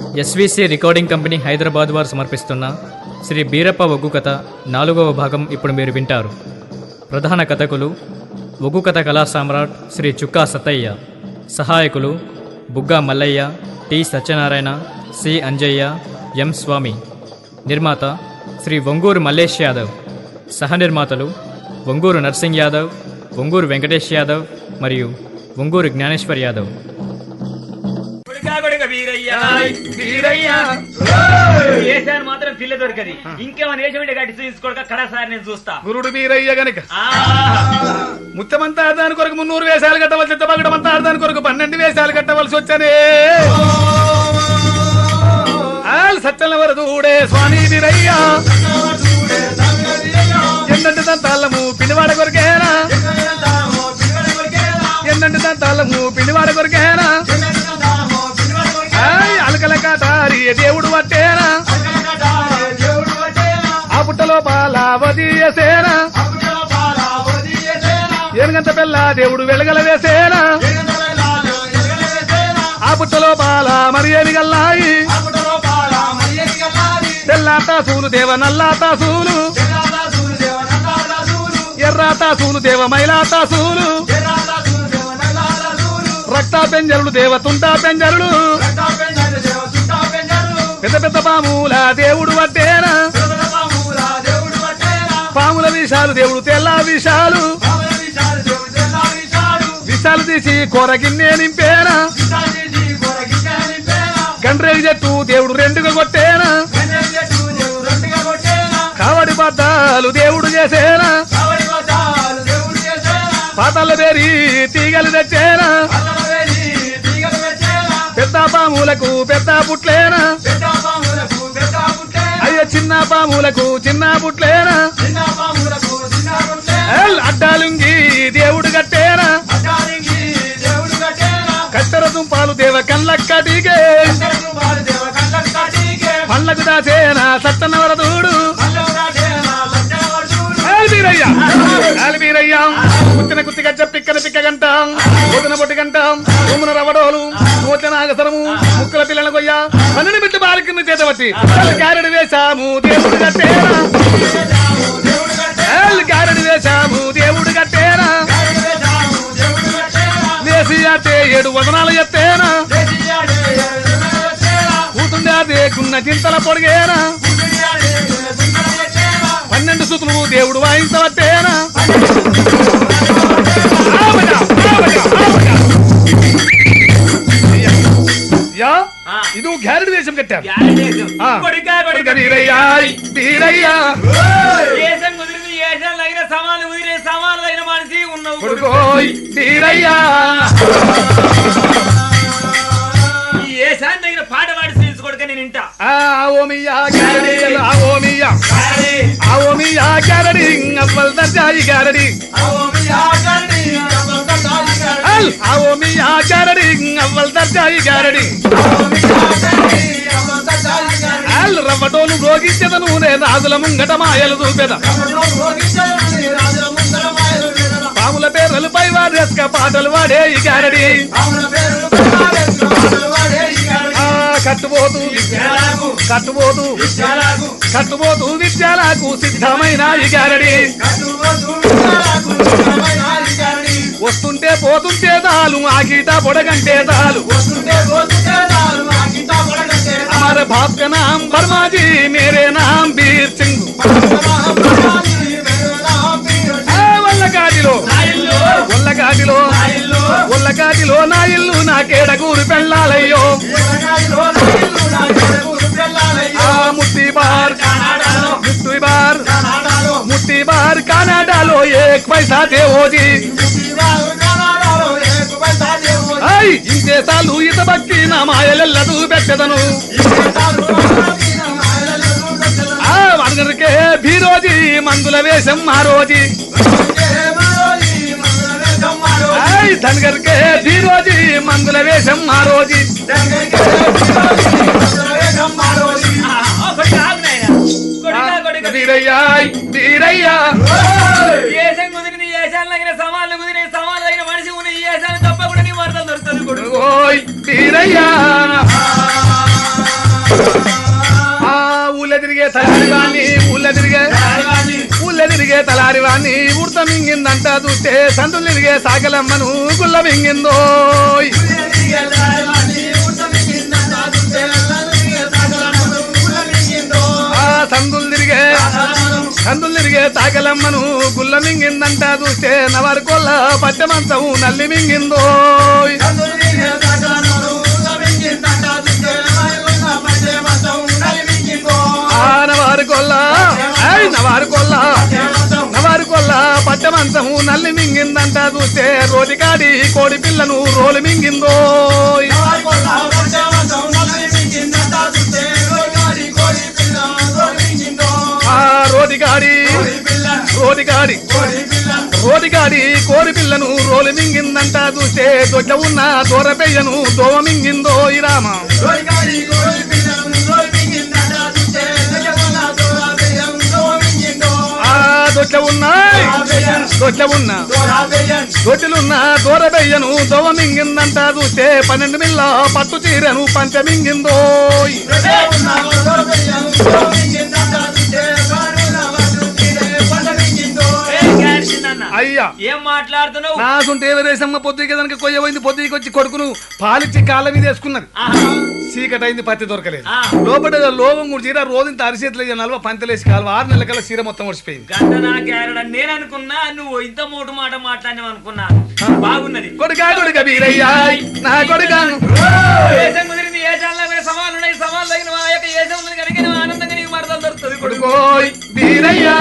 SVC recording company Hyderabad వారు సమర్పిస్తున్న శ్రీ బీరప్ప ఒగ్గు కథ నాలుగవ భాగం ఇప్పుడు మీరు వింటారు ప్రధాన కథకులు ఒగ్గు కథ కళా సామ్రాట్ శ్రీ చుక్కా సత్తయ్య సహాయకులు Bugga Mallaiah T Satyanarayana C Anjaiah M Swamy నిర్మాత శ్రీ ఒంగూరు మల్లేష్ యాదవ్ సహ నిర్మాతలు ఒంగూరు నర్సింగ్ యాదవ్ ఒంగూరు వెంకటేష్ యాదవ్ మరియు ఒంగూరు జ్ఞానేశ్వర్ యాదవ్ కొడుకా కొడుక వీరయ్య వీరయ్య వేసాను మాత్రం పిల్ల దొరకది ఇంకేమైనా వేసి ఉంటే గట్టి తీసుకోక కడసారి నేను చూస్తా గురుడు వీరయ్య గనక ఆ, ముత్తమంతా ఆడదాని కొరకు మున్నూరు వేషాలు కట్టవలసి చిత్తపగడమంతా ఆడదాని కొరకు పన్నెండు వేషాలు కట్టవలసి వచ్చనే ఆల్ సత్యల వరదూడే స్వామి వీరయ్య ఎన్నంటి దంతాలము పినివాడ కొరకేనా ఎన్నంటి దంతాలము పినివాడ కొరకేనా ఆయ్ అలకల కాటారి దేవుడు పట్టేనా ఆ పుట్టలో పాల వదియేసేనా ఏనుగంత పిల్ల దేవుడు వెలగల వేసేనా ఆ పుట్టలో పాల మరి ఏమి గల్లాయి తెల్లాతా సూలు దేవ నల్లాతా సూలు ఎర్రాతా సూలు దేవ మైలాతా సూలు రక్త పెంజరుడు దేవ తుంటా పెంజరుడు పెద్ద పెద్ద పాముల దేవుడు వట్టేనా పాముల విషాలు దేవుడు తెల్ల విషాలు విషాలు తీసి కూర గిన్నె నింపేనా గండ్రేగి చెట్టు దేవుడు రెండుగా కొట్టేనా కావడి బద్దాలు దేవుడు చేసేనా పాతాల బేరి తీగలు తెచ్చేనా పెద్ద పాములకు పెద్ద పుట్లేనా అయ్యో చిన్న పాములకు చిన్న పుట్లేనా ఏల్ అడ్డాలుంగి దేవుడు కట్టేనా కత్తెర దుంపాలు దేవ కళ్ళక్కటికే పళ్ళకు దాచేనా సత్తనవర దూడు ఆల్బీరయ్య ఆల్బీరయ్య కుత్తిన కుత్తి గజ్జ పిక్కన పిక్క గంట పోతున పొట్టి గంట భూమున రవడోలు నోట్ల నాగసరము ముక్కల పిల్లల కొయ్య పన్నెండు బిడ్డ బాలకిన్న చేతబట్టి గారెడు వేశాము దేవుడు కట్టేనా ఏల్ గారెడు వేశాము దేవుడు కట్టేనా వేసి అట్టే ఏడు వదనాలు ఎత్తేనా కూతుండే అదే గున్న చింతల పొడిగేనా పన్నెండు సుతులు దేవుడు వాయించవట్టేనా ఆమడ, ఆమడ, ఆమడ. యా ఆ. ఇది గ్యారెడ్ వేషం కట్టారు యాడేసు. ఆ. కొడుకా కొడుక వీరయ్య వీరయ్య ఏసం కుదిరింది ఏసం తగిన సమాలు కుదిరే సమాలు తగిన మనిషి ఉన్నావు కొడుకు. కొడుకోయ్ వీరయ్య ఈ ఏసాన్ని తగిన పాట పాడి తీసుకోడుక నేను ఇంటా ఆ ఓమియా గ్యారడి ఆ ఓమియా ఆ ఓమియా గ్యారడి అవ్వల్ దర్జాయి గ్యారడి అల్ ఆ ఓమియా గ్యారడి అవ్వల్ దర్జాయి గ్యారడి అల్ రవ్వటోలు రోగించెదను నే రాజుల ముంగట మాయలు చూపెద పాముల పేర్లు పై వారేస్క పాటలు వాడే ఈ గ్యారడి ఆ కట్టుబోతు కట్టుబోతు కట్టుబోతు విద్యాలకు సిద్ధమైన ఈ గ్యారడి వస్తుంటే పోతుంటే దాలు ఆకీట పొడగంటే దాలు हमारे बाप का नाम वर्मा जी मेरे नाम वीर सिंह ఆ వల్లకాటిలో వల్లకాటిలో వల్లకాటిలో నా ఇల్లు నా కేడగూరు పెళ్ళాలయ్యో ఆ ముట్టి బార్ ముట్టి బార్ ముట్టి బార్ కనాడాలో ఏక్ పైసా దేవోజీ ఐ ఇంతే సార్లు ఇత భక్తి నా మాయలెల్లదు పెట్టదను ఆ వనగరికే భీరోజీ మందుల వేషం మా రోజీ ఐ ధనగరికే భీరోజీ మందుల వేషం మా రోజీ ఆ, కొడుకా ఆగు నాయనా. కొడుకా కొడుక వీరయ్య వీరయ్య ఏసం కుదిరింది ఏసాలు తగిన సమాలు కుదిరే సమాలు తగిన మనిషి ఉన్న ఈ ఏసాలు తప్పకుండా నీ వార్తలు దొరుకుతుంది కొడుకు ఓయ్ వీరయ్య ఆ గుర్రాన్ని ఉడత మింగిందంట చూస్తే సందులు తిరిగే సాగలమ్మను గుల్ల మింగిందో ఆ సందులు తిరిగే సందులు తిరిగే సాగలమ్మను గుల్ల మింగిందంట చూస్తే నవారు కొల్ల పట్టె మంచం నల్లి మింగిందో ఆ నవారు కొల్ల ఐ నవారు కొల్ల నవారు కొల్ల పట్టె మంచము నల్లి మింగిందంట చూస్తే రోటికాడి కోడి పిల్లను రోలు మింగిందో ఆ రోటికాడి రోటికాడి రోటికాడి కోడి పిల్లను రోలు మింగిందంట చూస్తే దొడ్డ ఉన్న దూర పెయ్యను దోవ మింగిందో ఈ రామ ఆ దొడ్ల ఉన్నాయి దొడ్ల ఉన్న దొడ్డులున్న దూర పెయ్యను దోవ మింగిందంట చూస్తే పన్నెండు మిల్ల పట్టు చీరను పంచ మింగిందో ఏ గాడి చిన్నన్న. అయ్యా ఏం మాట్లాడుతున్నావు నాసుంటే ఎవరేసమ్మ పొద్దుకి దానికి కొయ్యబోయింది పొద్దుకి వచ్చి కొడుకును పాలిచ్చి కాళ్ళ మీద వేసుకున్నది ఆహా. చీకటి అయింది పత్తి దొరకలేదు ఆ. లోపల లోపం కూడా చీర రోజు అరిచేతులు నలవ పంతలేసి కాలు ఆరు నెలల కల్లా చీర మొత్తం వచ్చిపోయింది గంట నా క్యారెట్ నేను అనుకున్నా నువ్వు ఇంత మూటు మాట మాట్లాడినావు అనుకున్నా బాగున్నది కొడుకా కొడుక బీరయ్యా నా కొడుక ఏసం కుదిరింది ఏ చాల సవాళ్ళు ఉన్నాయి సవాళ్ళు తగిన మా యొక్క ఏసం ఉంది కనుక నువ్వు ఆనందంగా నీకు మరదలు దొరుకుతుంది కొడుకు కొడుకోయ్ బీరయ్యా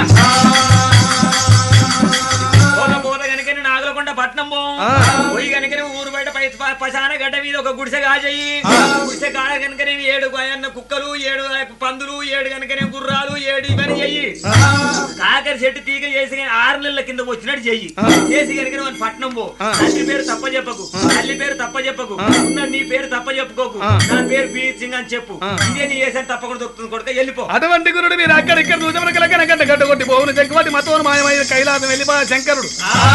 పోత పోత కనుక నేను నాగలకొండ పట్నం పో ఆ. పోయి కనుక నువ్వు ఊరు బయట పై- ప- పశాన గడ్డ మీద ఒక గుడిసె కాజేయి గుడిసె కాడ కనుక నేను ఏడు అన్న కుక్కలు ఏడు పందులు ఏడు కనుక నేను గుర్రాలు ఏడు ఇవన్నీ చెయ్యి కాకర చెట్టు తీగ చేసి కానీ ఆరు నెలల కింద వచ్చినట్టు చెయ్యి చేసి కనుక నువ్వు పట్నం పో తల్లి పేరు తప్ప చెప్పకు తల్లి పేరు తప్ప చెప్పకు ఉన్న నీ పేరు తప్ప చెప్పుకోకు నా పేరు బీర్ సింగ్ అని చెప్పు ఇదే నీ చేసాను తప్పకుండా దొరుకుతుంది కొడుక వెళ్ళిపో అటువంటి గురుడు మీరు అక్కడ ఇక్కడ చూసిన కనుక గంట గడ్డ కొట్టి పోవును చెంకవాటి మతోను మాయమైన కైలాసం వెళ్ళిపా శంకరుడు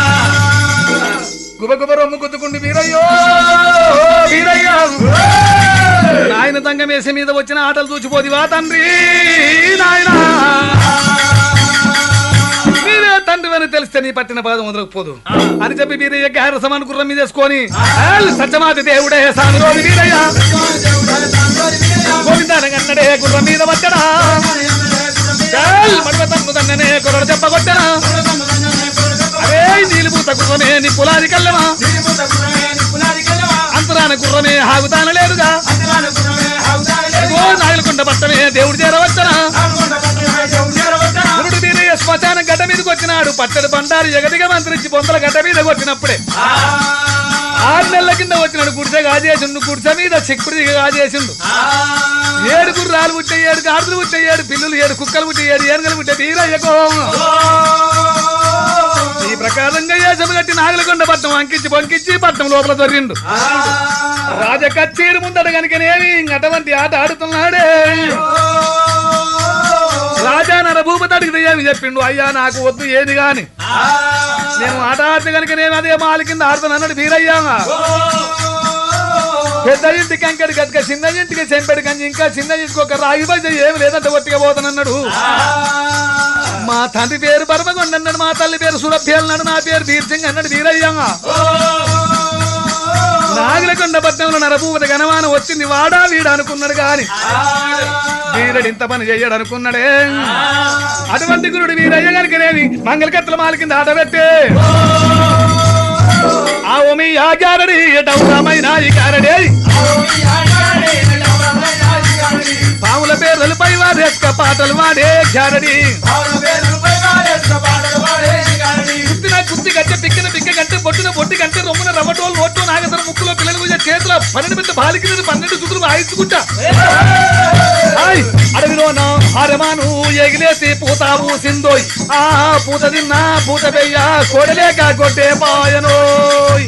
గుబ గుబ రొమ్ము గుద్దుకుండి వీరయ్యో వీరయ్యో నాయన తంగం వేసే మీద వచ్చిన ఆటలు చూచిపోదివా తండ్రి నాయన మీరే తండ్రి అని తెలిస్తే నీ పట్టిన పాదం వదలకపోదు అని చెప్పి వీరయ్య గారు సమాన గుర్రం మీద వేసుకొని "ఏల్ సత్యమాతి దేవుడే సామి రోజు వీరయ్య గోవిందానగన్నడే గుర్రం మీద వచ్చడా మడవ తన్ను తన్ననే కొరడు చెప్పగొట్టనా అరే నీలిపూత గుర్రమే నీ పులాది కల్లమా అంతరాన గుర్రమే హాగుతాన లేదుగా అదిగో నాయలకొండ పట్టమే దేవుడు చేరవచ్చనా గురుడు వీరయ్య శ్మశాన గడ్డ మీదకి వచ్చినాడు పట్టడు బండారు ఎగదిగా మంత్రించి పొందల గడ్డ మీద కొట్టినప్పుడే ఆరు నెలల కింద వచ్చినాడు గుడిసె కాజేసిండు గుడిసె మీద చిక్కుడు కాజేసిండు ఏడు గుర్రాలు పుట్టే ఏడు గాడులు పుట్టే ఏడు పిల్లులు ఏడు కుక్కలు పుట్టే ఏడు ఏనుగలు పుట్టే వీరయ్యకో ఈ ప్రకారంగా ఏసము కట్టి నాగలకొండ పట్నం అంకించి పంకించి పట్నం లోపల దొరిండు రాజ కచ్చేరు ముందట కనుకనేమి అటువంటి ఆట ఆడుతున్నాడే రాజా నర భూపతడికి ఏమి చెప్పిండు అయ్యా నాకు వద్దు ఏది గాని నేను ఆట ఆడితే కనుక నేను అదే మాల కింద ఆడుతాను అన్నాడు వీరయ్యా పెద్ద ఇంటికి కంకడి గట్క చిన్న ఇంటికి చెంపెడు కంచి ఇంకా చిన్న ఇంటికి ఒక రాగి బజ ఏమి లేదంటే ఒట్టిగా పోతానన్నాడు మా తండ్రి పేరు పరమగొండ అన్నాడు మా తల్లి పేరు సురభ్య అన్నాడు నా పేరు తీర్చంగా అన్నాడు వీరయ్య నాగలకొండ పట్నంలో నరభూపత గణమానం వచ్చింది వాడా వీడు అనుకున్నాడు గాని వీరుడు ఇంత పని చెయ్యడు అనుకున్నాడే అటువంటి గురుడు వీరయ్య గనుకనేమి మంగళకత్తుల మాల కింద ఆట పెట్టే ఆ ఓమి ఆ గారడి డౌరమైన ఈ గారడే పాముల పేర్లపై వారేస్క పాటలు వాడే గారడి కుత్తిన కుత్తి గంటే పిక్కిన పిక్క గంటే బొట్టున బొట్టి గంటే రొమ్మున రవ్వటోలు ఓట్టు నాగసర ముక్కులో పిల్లలు కూడా చేతిలో పన్నెండు పెద్ద బాలికి పన్నెండు సుతులు వాయించుకుంటా హాయ్ అడవిలోన హరమాను ఎగిలేసి పూతావు సిందోయ్ ఆ పూత తిన్నా పూత పెయ్య కొడలేక కొట్టే పాయనోయ్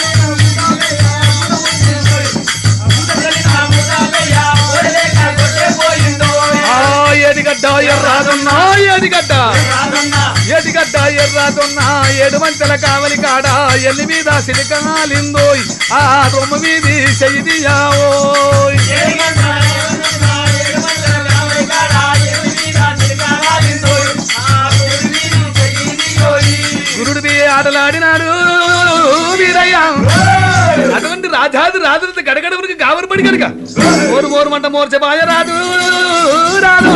ఆ ఏడిగడ్డ ఎర్రాదున్నా ఏడిగడ్డ ఏడిగడ్డ ఎర్రాదున్నా ఏడు మంచెల కావలి కాడ ఎల్లి మీద సిలికాలిందోయ్ ఆ రొమ్ము మీది చెయ్యియావోయ్ వీరయ్య అటువంటి రాజాది రాజులతో గడగడవరికి గాబరపడి కనుక మోరు మోరు మంట మోర్చ బాయ రాదు రాదు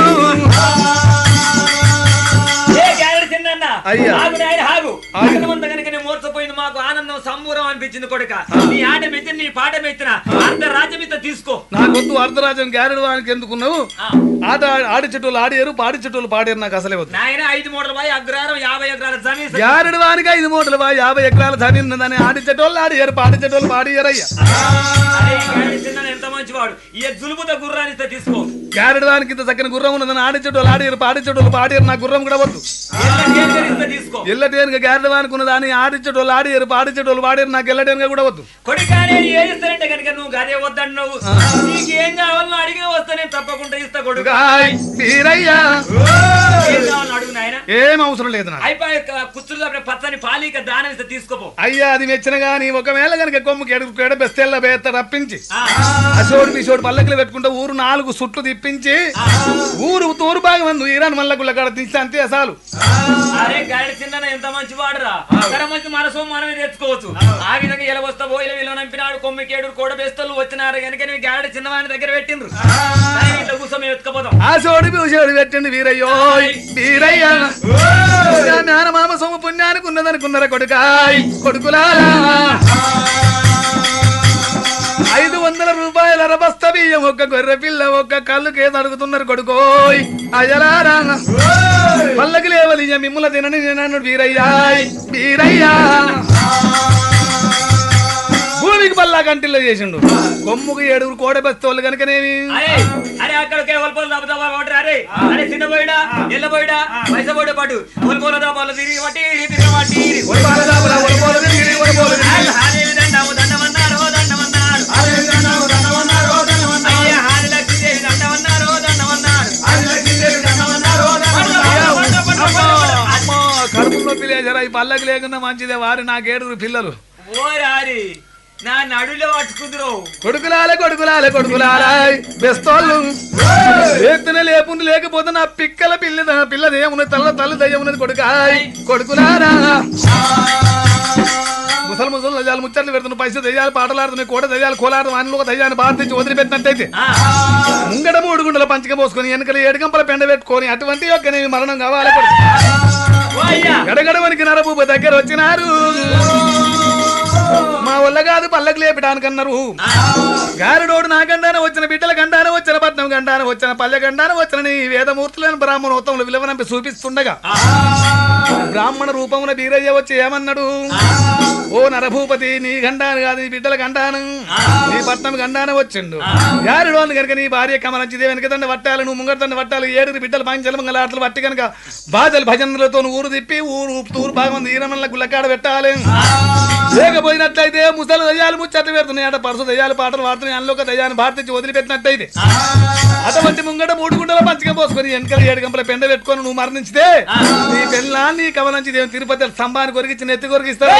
ఏ గారెడు చిన్నన్న అయ్యా. ఆగు నాయన ఆగు ఆగు. అసలు కనుక నేను మోర్చపోయింది మాకు ఆనందం సంబూరం అనిపించింది కొడుక నీ ఆట మెచ్చిన నీ పాట మెచ్చిన అర్ధ రాజ్యం ఇంత తీసుకో నాకొద్దు అర్ధరాజ్యం గ్యారెడ్ వానికి ఎందుకున్నావు ఆ. ఆట ఆడి చెట్టులు ఆడారు పాడి చెట్టులు పాడారు నాకు అసలే వద్దు నాయన ఐదు మూటల పోయి అగ్రహారం యాభై ఎకరాల జమీన్ గ్యారెడ్ వానికి ఐదు మూటలు బా యాభై ఎకరాల జమీన్ ఉన్నదని ఆడించేటోళ్ళు ఆడియారు పాడించేటోళ్ళు పాడియారయ్యా అరే, ఈ గారెడు చిన్న ఎంత మంచివాడు ఈ జులుపుతో గుర్రాన్ని ఇస్తే తీసుకో గ్యారెడ్ వానికి ఇంత చక్కని గుర్రం ఉన్నదని ఆడించేటోళ్ళు ఆడియారు పాడించేటోళ్ళు పాడియారు నా గుర్రం కూడా వద్దు ఎంత కేంద్రం ఇస్తే తీసుకో ఎల్లటేనుగా గ్యారెడ్ వానికి ఉన్నదాన్ని ఆడించేటోళ్ళు ఆడియారు పాడించేటోళ్ళు పాడియారు నాకు ఎల్లటేనుగా కూడా వద్దు కొడుకానే ఏడిస్తానంటే కనుక నువ్వు గదే వద్దన్నావు నీకు ఏం కావాలో అడిగిన వస్తే నేను తప్పకుండా ఇస్తా కొడుకు గాయ్ వీరయ్యా ఏం కావాలో అడుగు నాయన ఏం అవసరం లేదు నాకు అయిపోయి కుచ్చులు పచ్చని పాలిక దానం ఇస్తే తీసుకోపో అయ్యా అది మెచ్చిన గాని ఒకవేళ కనుక కొమ్ముకి ఎడుగు కేడ బెస్తెల్ల బేత రప్పించి ఆ, అసోడు పిసోడు పల్లకిలు పెట్టుకుంటే ఊరు నాలుగు సుట్లు తిప్పించి ఊరు తూరు భాగం మందు ఈరాన్ మల్లకుల కాడ తీస్తే అంతే చాలు అరే గాడి చిన్న ఎంత మంచి వాడురా అక్కడ మంచి మనసు మనమే తెచ్చుకోవచ్చు ఆ విధంగా ఇలా వస్తా పోయిన వీళ్ళు నంపినాడు కొమ్మికేడు కూడా బేస్తలు వచ్చినారు కనుక నీ గాడి చిన్నవాని దగ్గర పెట్టిండ్రు సరే, ఇంట్లో కూర్చో మేము ఎత్తుకపోతాం ఆ సోడి పిసోడు పెట్టండి వీరయ్యో వీరయ్య మామ సొమ్ము పుణ్యానికి ఉన్నదనుకున్నారా కొడుకాయ్ కొడుకులారా ఐదు వందల రూపాయల రబస్త బియ్యం ఒక్క గొర్రె పిల్ల ఒక్క కళ్ళు కేసు అడుగుతున్నారు కొడుకోయ్ అయ్యలారా పల్లకి లేవలి మిమ్ముల తినని నేను వీరయ్యా వీరయ్యా భూమికి పల్లా కంటిల్లో చేసిండు కొమ్ముకు ఏడుగురు కోడబెస్తోళ్ళు కనుకనేమి అరే అరే అక్కడ ఒలిపోలు దాబా వాటర్ అరే అరే చిన్న పోయిడా ఎల్ల పోయిడా పైస పోయిడా పాటు ఒలిపోల దాబాలు తిరిగి పట్టి తిరిగి పట్టి ఒడిపాలదాపుల ఒడిపోలు తిరిగి, ఒడిపోలు తిరిగి. హారే దండము దండమన్నారు దండమన్నారు అయ్యా హారి లక్ష్మీదేవి దండమన్నారు దండమన్నారు అమ్మా, అమ్మా, కడుపు నొప్పి లేచారా ఈ పల్లకి లేకుండా మంచిదే వారి నాకేడుగురు పిల్లలు ఓరారి నా నడులో పట్టుకుందరు కొడుకులాలే కొడుకులాలే కొడుకులాలే బెస్తోళ్ళు లేపుతూనే లేపుండి లేకపోతే నా పిక్కల పిల్ల నా పిల్ల దయ్యమున్నది తల్ల తల్లి దయ్యమున్నది కొడుకాయ్ కొడుకులారా ముసలి ముసలి దయ్యాలు ముచ్చట్లు పెడుతున్న పైసలు దయ్యాలు పాటలాడుతున్నాయి కోట దయ్యాలు కోలాడు వానిలో ఒక దయ్యాన్ని బాధించి వదిలిపెట్టినట్టయితే ముంగడ మూడు గుండెల పంచక పోసుకొని వెనకలు ఏడు గంపల పెండ పెట్టుకొని అటువంటి యొక్కనేవి మరణం కావాలి కొడుకు. గడగడవనికి నరభూప దగ్గర వచ్చినారు మా వల్ల కాదు పల్లకి లేపడానికి అన్నారు గారుడోడు నా గండాన వచ్చిన బిడ్డల గండాన వచ్చిన పట్నం గండాన వచ్చిన పల్లె గండాన వచ్చిన నీ వేదమూర్తులను బ్రాహ్మణోత్తములు విలువనంపి చూపిస్తుండగా బ్రాహ్మణ రూపమున వీరయ్య వచ్చి ఏమన్నాడు ఓ నరభూపతి నీ గండాను కాదు నీ బిడ్డల గండాను నీ పట్నం గండాన వచ్చిండు గారుడోని కనుక నీ భార్య కమలంచిదే వెనక తండ్రి వట్టాలు నువ్వు ముంగట తండ్రి వట్టాలు ఏడుగురు బిడ్డలు పంచలు మంగళాటలు పట్టి కనుక బాధలు భజనలతో ఊరు తిప్పి ఊరు తూరు భాగం ఈరమల్ల గుల్లకాడ పెట్టాలి లేకపోయినట్లయితే ముసలి దయ్యాలు ముచ్చట్లు పెడుతున్నాయి అట పరుసు దయ్యాలు పాటలు పాడుతున్నాయి అందులో ఒక దయ్యాన్ని భారతించి వదిలిపెట్టినట్టయితే అటువంటి ముంగట మూడు గుండెల పంచగా పోసుకొని వెనకలు ఏడు గంపల పెండ పెట్టుకొని నువ్వు మరణించితే నీ పెళ్ళా నీ కమలంచి దేవుని తిరుపతి స్తంభాన్ని కొరికిచ్చి నెత్తి కొరికిస్తాడు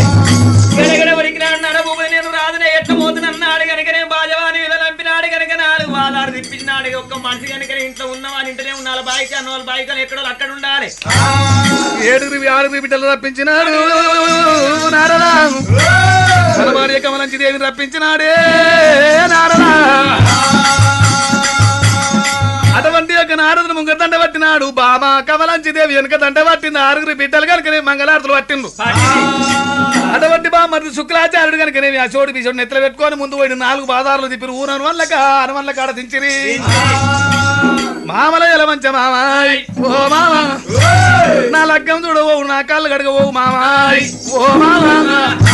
నేను రాదునే ఎట్లా పోతున్నన్నాడు కనుక నేను బాజవాని మీద నంపినాడు కనుక నాలుగు వాదాలు తిప్పించినాడు ఒక్క మనిషి కనుక ఇంట్లో ఉన్నవాని ఇంటనే ఉన్నాడు బాయికి అన్న వాళ్ళ బాయికలు ఎక్కడో అక్కడ ఉండాలి ఏడుగురి ఆరుగురి బిడ్డలు రప్పించినాడు నారదా తన భార్య కమలంచి దేవిని రప్పించినాడే నారదా అటువంటి యొక్క నారదుని ముంగ దండ పట్టినాడు బాబా కమలంచి దేవి వెనుక దండ పట్టింది ఆరుగురి బిడ్డలు కనుక మంగళారతులు పట్టిండు అటువంటి బామ్మది శుక్లాచార్యుడు కనుక నేను అశోడు బిషోడు నెత్తలు పెట్టుకొని ముందు పోయి నాలుగు బాదారులు తిప్పిరు ఊరు అనువల్లక అనువల్ల కాడ దించిరి మామల ఎలమంచ మామాయ్ ఓ మామ నా లగ్గం చూడవో నా కాళ్ళు కడగవో మామాయ్ ఓ మామ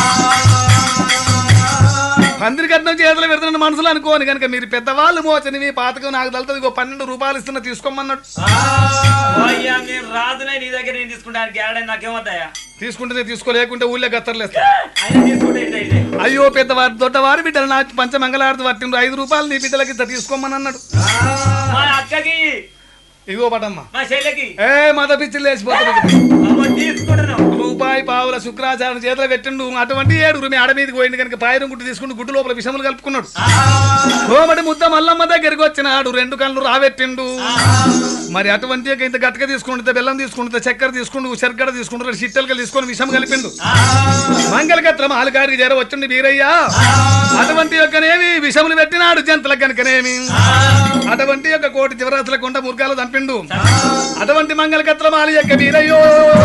పందిరి కట్నం చేతులు పెడుతున్న మనసులు అనుకోని కనుక మీరు పెద్దవాళ్ళు మోచని మీ పాతకం నాకు తలుతుంది ఇగో పన్నెండు రూపాయలు ఇస్తున్నా తీసుకోమన్నాడు అయ్యా నేను రాదునే నీ దగ్గర నేను తీసుకుంటాను గ్యారెంటీ నాకేమవుతాయా తీసుకుంటే తీసుకో లేకుంటే ఊళ్ళో గత్తర్లేస్తా అయినా తీసుకుంటే ఇదే ఇదే అయ్యో పెద్దవారు దొడ్డవారి బిడ్డలు నా పంచమంగళారతి పట్టిండ్రు ఐదు రూపాయలు నీ బిడ్డలకి ఇంత తీసుకోమని అన్నాడు మా అక్కకి ఇగో పటమ్మా మా చెల్లెకి ఏ మత పిచ్చిలు లేచిపోతున్నాడు అమ్మో తీసుకుంటున్నాం రూపాయి రూపాయి పావుల శుక్రాచారం చేతిలో పెట్టిండు అటువంటి ఏడుగురు మీ ఆడ మీదకి పోయింది కనుక పాయరం గుట్టు తీసుకుంటూ గుడ్డు లోపల విషములు కలుపుకున్నాడు కోమటి ముద్ద మల్లమ్మ దగ్గరికి వచ్చినాడు రెండు కళ్ళు రాబెట్టిండు మరి అటువంటి యొక్క ఇంత గట్క తీసుకుంటే బెల్లం తీసుకుంటే చక్కెర తీసుకుంటూ శర్కర తీసుకుంటూ చిట్టెలకలు తీసుకొని విషం కలిపిండు మంగళగత్రం ఆలుగారికి చేర వచ్చింది వీరయ్య అటువంటి యొక్కనేమి విషములు పెట్టినాడు జంతుల కనుకనేమి అటువంటి యొక్క కోటి చివరాసుల కొండ ముర్గాలు చంపిండు అటువంటి మంగళగత్రం ఆలు యొక్క వీరయ్యో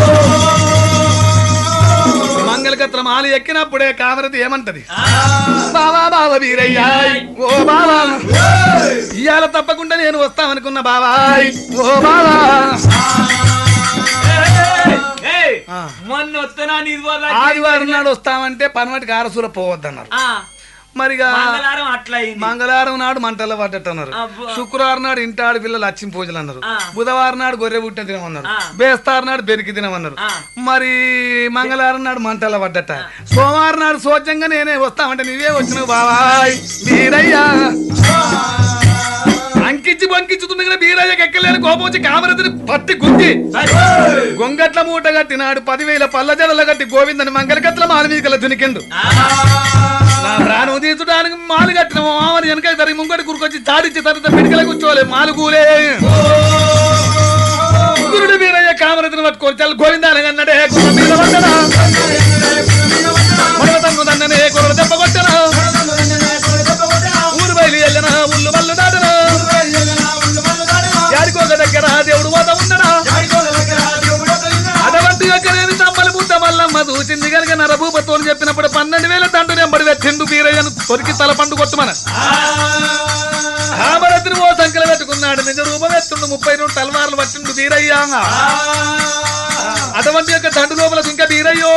మంగళగత్రం ఆలు ఎక్కినప్పుడే కామరతి ఏమంటది బావా బావ వీరయ్య ఓ బావా ఇవాళ తప్పకుండా నేను వస్తామనుకున్న బావాయ్ ఓ బావా ఏయ్, ఆ. మొన్న వస్తున్నా నీది వల్ల ఆదివారం నాడు వస్తామంటే పనమటికి ఆరసూల పోవద్దన్నారు ఆ, మరిగా మంగళవారం అట్లా అయింది మంగళవారం నాడు మంటల్లో పడ్డట్టు అన్నారు అబ్బా. శుక్రవారం నాడు ఇంటి ఆడపిల్లలు లక్ష్మి పూజలు అన్నారు ఆ. బుధవారం నాడు గొర్రె పుట్టిన తినమన్నారు ఆ. బేస్తారం నాడు బెరికి తినమన్నారు ఆ. మరి మంగళవారం నాడు మంటల్లో పడ్డట సోమవారం నాడు సోచంగా నేనే వస్తామంటే నీవే వచ్చినావు బాబాయ్ వీరయ్యా అంకించి బంకించుతుండగా బీరయ్యకి ఎక్కలేని కోపం వచ్చి కామరతిని పట్టి గుద్ది గొంగట్ల మూట కట్టినాడు పదివేల పల్ల జడల కట్టి గోవిందని మంగళకట్ల మాల మీద దునికిండు నా ప్రాణం తీర్చడానికి మాలు కట్టిన మామని వెనక తరి ముంగటి కురుకొచ్చి తాడిచ్చి తర్వాత పిడికల కూర్చోలే మాలు కూలే గురుడు వీరయ్య కామరతిని పట్టుకొని చల్ గోవిందానగన్నడే గుర్ర మీద పడ్డనా మనవ తన్ను దన్ననే కుర్ర దెబ్బ కొట్టనా ఊరు బయలు వెళ్ళనా ఉల్లు మల్లు దాటనా యాడికోక దగ్గర దేవుడు పోత ఉండనా అటువంటి యొక్కనేమి తమ్మల బుద్ధ మల్లమ్మ చూచింది కనుక నరభూపతో చెప్పినప్పుడు పన్నెండు వేల తండ్రి నెంబడి వెచ్చిండు బీరయ్యను తొరికి తల పండు కొట్టుమన కామరతిని ఓ సంఖ్యలో పెట్టుకున్నాడు నిజ రూపం ఎత్తుండు ముప్పై రెండు తలవార్లు పట్టిండు బీరయ్య అటువంటి యొక్క దండు లోపల ఇంకా బీరయ్యో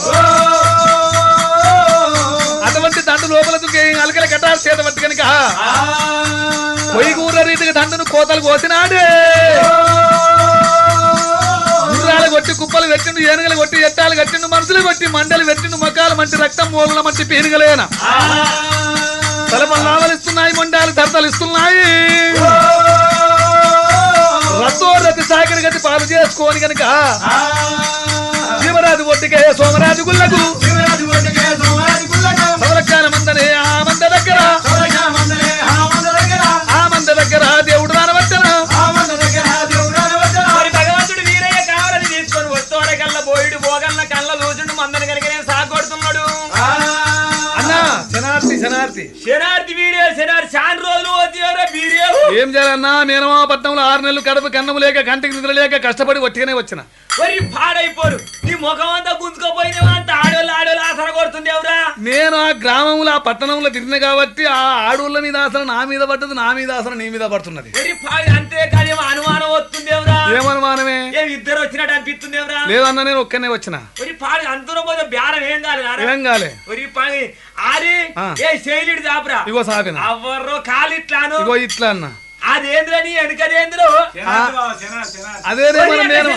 అటువంటి దండు లోపల దుంకే అలకల కట్టాలి చేత పట్టి కనుక పొయ్యి కూర రీతిగా దండును కోతలు కోసినాడే గుర్రాలు కొట్టి కుప్పలు పెట్టిండు ఏనుగలు కొట్టి ఎట్టాలు కట్టిండు మనుషులు కొట్టి మండలు పెట్టిండు మకాలు మంటి రక్తం మూలల మంటి పీనుగలేన తలపలు లావలిస్తున్నాయి మొండాలు తరతలు ఇస్తున్నాయి రతో రతి సాగరి గతి పాలు చేసుకోని గనుక శివరాజు ఒట్టికే సోమరాజు గుళ్ళకు సవరకాల మందనే ఆ మంద దగ్గర ఆ మంద దగ్గర దేవుడు రానవచ్చన మరి భగవంతుడు వీరయ్య కావాలని తీసుకొని వస్తోడ కల్లా పోయిడు పోగల్ల కళ్ళ లూచుండు మందని కనుక నేను సాగొడుతున్నాడు అన్నా శనార్థి శనార్థి శనార్థి వీరే శనార్థి చాలా రోజులు వచ్చారా వీరే ఏం చేయాలన్నా మేనమా పట్నంలో ఆరు నెలలు కడుపు కన్నము లేక కంటికి నిద్ర లేక కష్టపడి ఒట్టిగానే వచ్చిన మరి పాడైపోరు నీ ముఖం అంతా గుంజుకోపోయినవా అంత ఆడోళ్ళు ఆడోళ్ళు ఆసర కొడుతుంది ఎవరా నేను ఆ గ్రామంలో ఆ పట్టణంలో తిరిగిన కాబట్టి ఆ ఆడోళ్ళ మీద ఆసన నా మీద పడ్డది నా మీద ఆసన నీ మీద పడుతున్నది మరి పాడి అంతే కానీ ఏమో అనుమానం వస్తుంది ఎవరా ఏమనుమానమే ఏం ఇద్దరు వచ్చినట్టు అనిపిస్తుంది ఎవరా లేదన్నా నేను ఒక్కనే వచ్చిన మరి పాడి అంతరం పోతే బేరం ఏం కాదు నారా ఏం కాలే మరి పాడి ఆరి ఆ. ఏ శైలిడి దాపురా ఇగో సాపిన అవ్వర్రో కాలిట్లాను ఇగో ఇట్లా అన్న అదేంద్రని వెనకదేంద్రో అదేనే మన మేనమా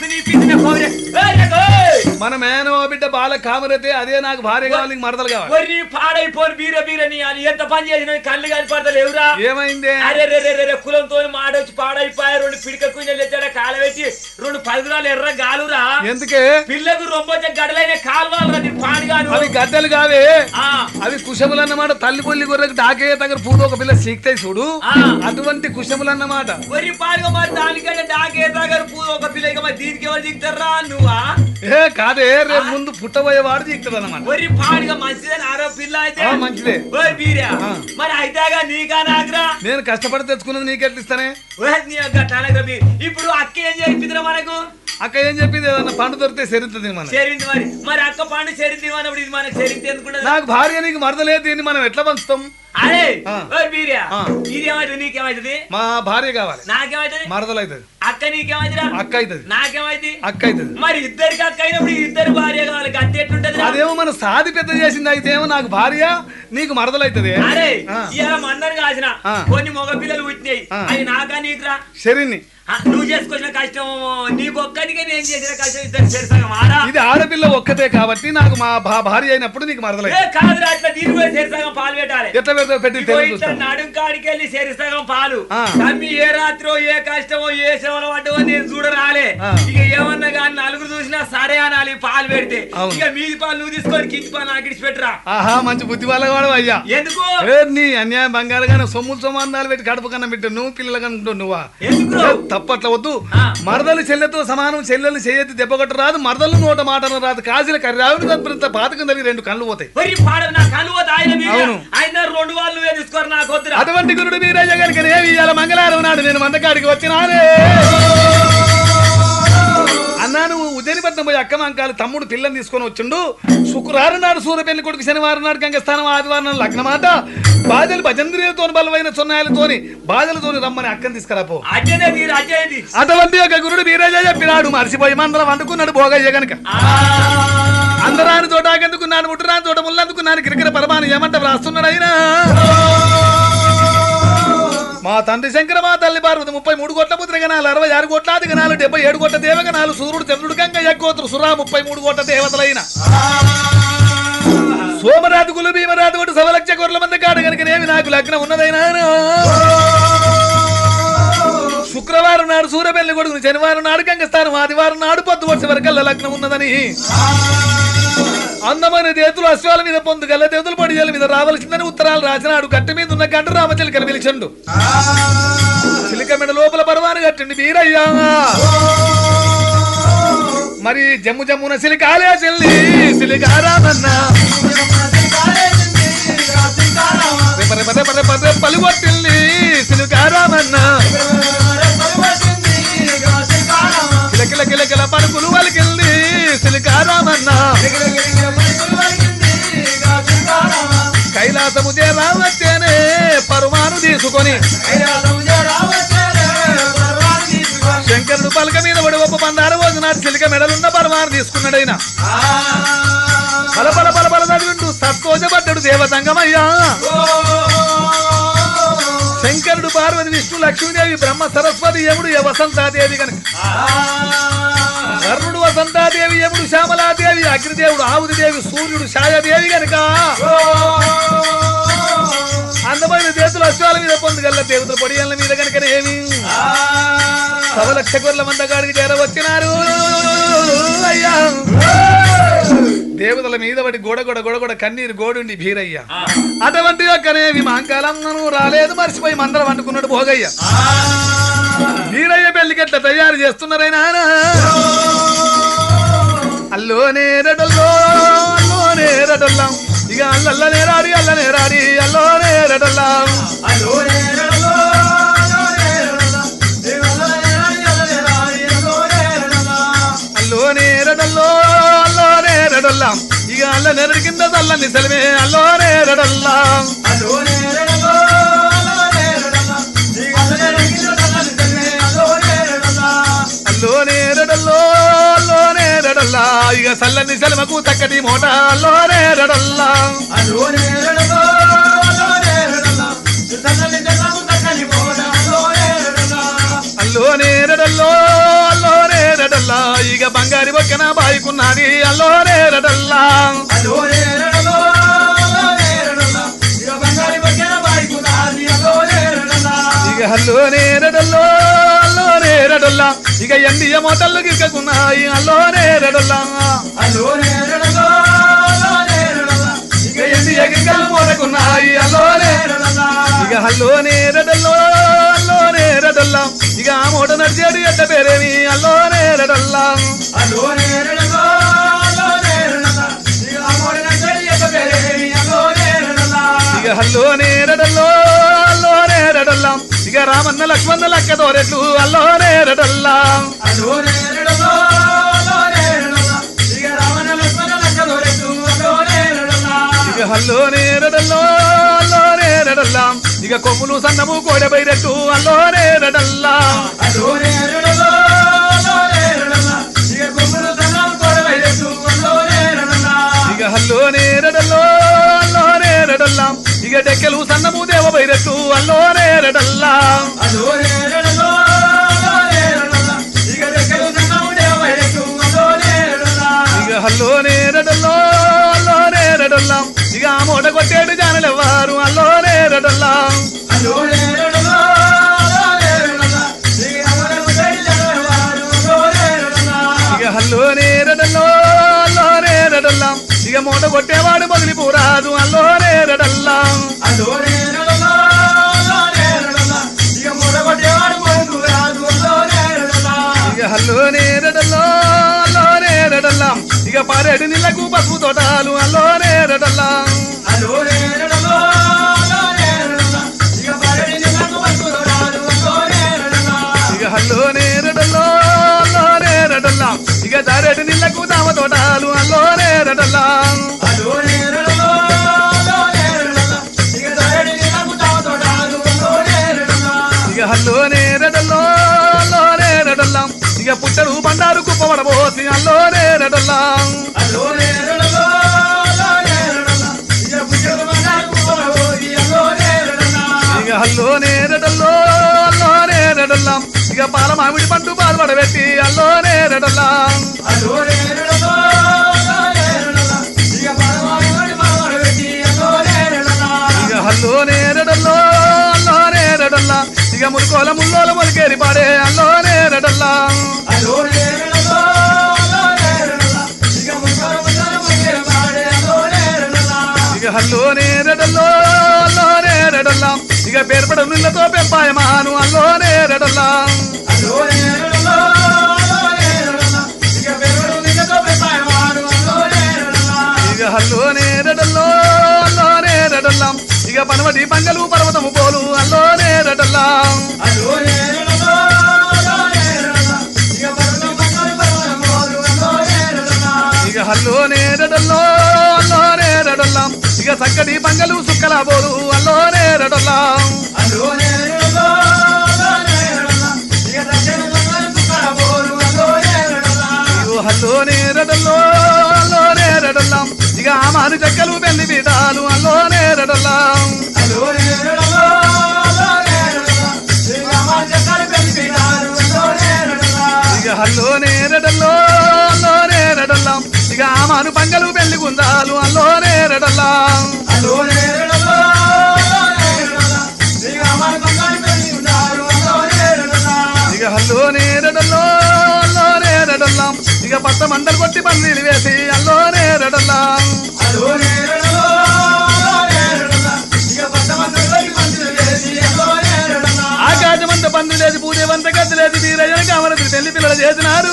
మన మేనమా బిడ్డ బాల కామరతే అదే నాకు భార్య కావాలి నీకు మరదలు కావాలి వరి పాడైపోని బీర బీరని అని ఎంత పని చేసిన కళ్ళు కాని పడతలేవురా ఏమైంది అరే రే రే రే రే కులంతో మాడొచ్చి పాడైపోయా రెండు పిడిక కుంజలు తెచ్చాడ కాలబెట్టి రెండు పదురాలు ఎర్ర గాలురా ఎందుకే పిల్లకు రొంబొచ్చ గడలైన కాలువలు నీ పాడుగాను అవి గడ్డలు కావే ఆ, అవి కుశములు అన్నమాట తల్లి పొల్లి గొర్రెకి డాకే దగ్గర పూలు ఒక పిల్ల సీక్తాయి చూడు ఆ. అటువంటి కుశములు అన్నమాట వరి పాడుగా మరి దానికంటే డాకే దగ్గర పూ ఒక పిల్ల ఇక మరి దీనికి ఎవరు దిగుతారా నువ్వా ఏ కాదే రేపు ముందు పుట్టబోయేవాడు దిగుతాడు అన్నమాట వరి పాడుగా మంచిదని ఆరో పిల్ల అయితే ఆ, మంచిదే ఓయ్ బీరా ఆ. మరి అయితేగా నీకా నాకురా నేను కష్టపడి తెచ్చుకున్నది నీకెట్లా ఇస్తానే ఓయ్ నీ యొక్క టానక బీ. ఇప్పుడు అక్క ఏం చేయించురా మనకు అక్క ఏం చెప్పింది ఏదన్నా పండు దొరికితే సెరుతుంది మన చేరింది మరి మరి అక్క పండు చేరింది అన్నప్పుడు ఇది మనకు చేరింది ఎందుకుంటది నాకు భార్య నీకు మరదలే దీన్ని మనం ఎట్లా పంచుతాం అరే ఆ. ఓయ్ బీరియా ఆ. ఇది ఏమైతుంది నీకేమైతుంది మా భార్య కావాలి నాకేమైతుంది మరదలు అవుతుంది అక్క నీకేమైతుందిరా అక్క అవుతుంది నాకేమైంది అక్క అవుతుంది మరి ఇద్దరికి అక్క అయినప్పుడు ఇద్దరు భార్య కావాలి గంత ఎట్లుంటది అదేమో మన సాది పెద్ద చేసింది అయితే ఏమో నాకు భార్య నీకు మరదలు అవుతుంది అరే ఆ. ఇలా మందరు కాసిన ఆ. కొన్ని మగ పిల్లలు పుట్టినాయి ఆ. అవి నాకా నీకురా శరీని ఆ, నువ్వు చేసుకొచ్చిన కష్టం నీకు ఒక్కడికే నేను చేసిన కష్టం ఇద్దరు చేరుసగం ఆరా ఇది ఆడపిల్ల ఒక్కతే కాబట్టి నాకు మా భా- భార్య అయినప్పుడు నీకు మరదలై ఏ కాదురా అట్లా దీని కూడా చేరుసగం పాలు పెట్టాలి ఎట్లా పెడతా పెట్టి ఇగో తెలియదు ఇట్లా చూస్తాను నడుం కాడికి వెళ్ళి చేరుసగం పాలు ఆ. తమ్మి ఏ రాత్రో ఏ కష్టమో ఏ శవలో పడ్డమో నేను చూడరాలే ఆ. ఇక ఏమన్నా కానీ నలుగురు చూసినా సరే అనాలి పాలు పెడితే అవును. ఇక మీది పాలు నువ్వు తీసుకొని కింది పాలు నాకు ఇడిచి పెట్టరా ఆహా మంచి బుద్ధి వాళ్ళ వాడు అయ్యా ఎందుకు ఏ నీ అన్యాయం బంగారు కానీ సొమ్ములు సమానాలు పెట్టి కడుపు కన్నా పెట్టు నువ్వు పిల్లలు కనుకుంటావు నువ్వా ఎందుకు ఏ, తప్పట్ల వద్దు ఆ. మరదలు చెల్లెతో సమానం చెల్లెలు చేయెత్తి దెబ్బ కొట్ట రాదు మరదలు నోట మాట రాదు కాజీల కర్రావుని తప్పినంత పాతకం తల్లి రెండు కళ్ళు పోతాయి మరి పాడ నా కలువ ఆయన మీద అవును. ఆయన రెండు వాళ్ళు నువ్వే తీసుకోరు నాకు వద్దురా అటువంటి గురుడు వీరయ్య గారికి ఏమి ఇయ్యాల మంగళవారం నాడు నేను మందకాడికి వచ్చినానే అన్నా నువ్వు ఉదయనిపట్నం పోయి అక్క మంకాలు తమ్ముడు పిల్లని తీసుకొని వచ్చిండు శుక్రవారం నాడు సూర్యపల్లి కొడుకు శనివారం నాడు గంగస్థానం ఆదివారం నాడు లగ్నమాట బాధలు భజంద్రియులతో బలమైన సొన్నాయలతోని బాధలతోని రమ్మని అక్కని తీసుకురాపో అజ్జనే తీరు అజ్జేది అటువంటి ఒక గురుడు వీరయ్య చెప్పినాడు మర్చిపోయి మందరం వండుకున్నాడు భోగయ్య గనక అందరాని తోట ఆగందుకున్నాను ముట్టురాని తోట ముల్లందుకున్నాను కిరికిర పరమాను ఏమంట వ్రాస్తున్నాడు అయినా మా తండ్రి శంకర మా తల్లి పార్వతి ముప్పై మూడు కోట్ల పుత్రగణాలు అరవై ఆరు కోట్లాది గణాలు డెబ్బై ఏడు కోట్ల దేవగణాలు సూర్యుడు చంద్రుడు గంగ యగ్గోత్రు సురా ముప్పై మూడు కోట్ల దేవతలైన సోమరాజు కులు భీమరాజు కొట్టు సవలక్ష కోట్ల మంది కాడు కనుకనేమి నాకు లగ్నం ఉన్నదైనా శుక్రవారం నాడు సూర్యపల్లి కొడుకుని శనివారం నాడు గంగస్థానం ఆదివారం నాడు పొద్దు వచ్చే వరకల్లా లగ్నం ఉన్నదని అందమైన దేతులు అశ్వాల మీద పొందు గల్ల దేతులు పడియాల మీద రావలసిందని ఉత్తరాలు రాసినాడు గట్టి మీద ఉన్న గంట రామచిలికను పిలిచండు చిలిక మెడ లోపల పరవాను కట్టండి వీరయ్యా మరి జమ్ము జమ్మున సిలికాలే చెల్లి సిలికారామన్నా రెప రెప రెప రెప రెప పలుగొట్టిల్లి సిలికారామన్నా కిలకిల కిలకిల పలుకులు వలికిల్లి సిలికారామన్నా కైలాసము చేరావచ్చేనే పరుమాను తీసుకొని శంకరుడు పలక మీద పడి ఒప్ప పందారు రోజునాడు చిలిక మెడలున్న పరమాను తీసుకున్నాడైనా పల పల పల పల చదివిండు సత్కోజపడ్డాడు దేవతంగమయ్యా శంకరుడు పార్వతి విష్ణు లక్ష్మీదేవి బ్రహ్మ సరస్వతి యముడు య వసంతాదేవి కనుక కర్ణుడు వసంతాదేవి యముడు శ్యామలాదేవి అగ్నిదేవుడు ఆవుదిదేవి సూర్యుడు ఛాయాదేవి గనుక అందమైన దేశులు అశ్వాల మీద పొందుగల్ల దేవతల పొడియల మీద కనుకనేమి సవలక్ష కొర్ల మందగాడికి చేరవచ్చినారు అయ్యా దేవతల మీద పడి గోడ గోడ గోడ గోడ కన్నీరు గోడుండి భీరయ్య అటువంటి యొక్కనేవి మాంకాలమ్మను రాలేదు మర్చిపోయి మందరం అంటుకున్నాడు భోగయ్య వీరయ్య పెళ్లికెట్ల తయారు చేస్తున్నారైనా అల్లోనే రడల్లో అల్లోనే రడల్లాం ఇక అల్లల్లనే రాడి అల్లనే రాడి అల్లోనే రడల్లాం అల్లోనే రడల్లో అల్లోనే రడల్లాం ఇక అల్ల నెరడి కింద తల్లని సెలవే అల్లోనే రడల్లాం అల్లోనే రడల్లో అల్లోనే రడల్లా ఇక సల్లని సెలవకు తక్కటి మోట అల్లోనే రడల్లాం అల్లోనే రడల్లో అల్లోనే రడల్లా ఇక బంగారి బొక్కన బాయికున్నది అల్లోనే రడల్లా ఇక అల్లోనే రడల్లో అల్లోనే రడల్లా ఇక ఎండియ మోటల్లు గిక్కకున్నాయి అల్లోనే రడల్లా ఇక ఎండియ గిక్కలు మోటకున్నాయి అల్లోనే ఇక అల్లోనే రడల్లో అల్లోనే రడల్లా ఇక ఆ మూట నడిచేడు ఎట్ట పేరేమి అల్లోనే రడల్లా ఇక అల్లోనే రడల్లో అల్లోనే రడల్లా ఇక రామన్న లక్ష్మణ లక్క తోరెట్లు అల్లోనే రడల్లా ఇక అల్లోనే రడల్లో అల్లోనే రడల్లా ఇక కొమ్ములు సన్నము కోడబైరట్టు అల్లోనే రడల్లా ఇక అల్లోనే రడల్లో అల్లోనే రడల్లా ఇక డెక్కలు సన్నము దేవబైరట్టు అల్లోనే రడల్లా మూట కొట్టేడు జానలెవ్వారు అల్లోనే రడల్లా ఇక హల్లోనే రడల్లో అల్లోనే రడల్లా ఇక మూట కొట్టేవాడు మొదలి పూరాదు అల్లోనే రడల్లా ఇక హల్లోనే రడల్లో అల్లోనే రడల్లా ఇక పారేడు నీళ్ళకు పసుపు తోటాలు అల్లోనే రడల్లా ఇక హల్లోనే రడల్లో అల్లోనే రడల్లా ఇక దారేడు నీళ్ళకు దామ తోటాలు అల్లోనే రడల్లా ఇక హల్లోనే రడల్లో అల్లోనే రడల్లా ఇక పుట్టడు బండారు కుప్పబడబోసి అల్లోనే రడల్లా ఇక హల్లోనే రడల్లో అల్లోనే రడల్లా ఇక పాల మామిడి పండు పాల్పడబెట్టి అల్లోనే రడల్లా ఇక హల్లోనే రడల్లో అల్లోనే రడల్లా ఇక మురుకోల ముల్లోల మొలికేరి పాడే అల్లోనే రడల్లా ఇక హల్లోనే రడల్లో అల్లోనే రడల్లా ఇక పేర్పడ నీళ్ళతో పెంపాయమాను అల్లోనే రడల్లా ఇక హల్లోనే రడల్లో అల్లోనే రడల్లా ఇక పనవటి పంగలు పర్వతము పోలు అల్లోనే రడల్లా ఇక హల్లోనే రడల్లో అల్లోనే రడల్లా ఇక చక్కటి పంగలు సుక్కల పోలు అల్లోనే రడల్లా ఇగో హల్లోనే రడల్లో అల్లోనే రడల్లా ఇక ఆమాను చెక్కలు పెళ్లి పీఠాలు అల్లోనే రడల్లా ఇక హల్లోనే రడల్లో అల్లోనే రడల్లా ఇక ఆమాను పంగలు పెళ్లి గుందాలు అల్లోనే రడల్లా ఇక హల్లోనే రడల్లో అల్లోనే రడల్లా ఇక పట్ట మండలు కొట్టి పందిరి వేసి అల్లోనే రడల్లా ఆకాశమంత పంది లేదు పూజవంత గది లేదు వీరయ్య కామరది పెళ్లి పిల్లలు చేసినారు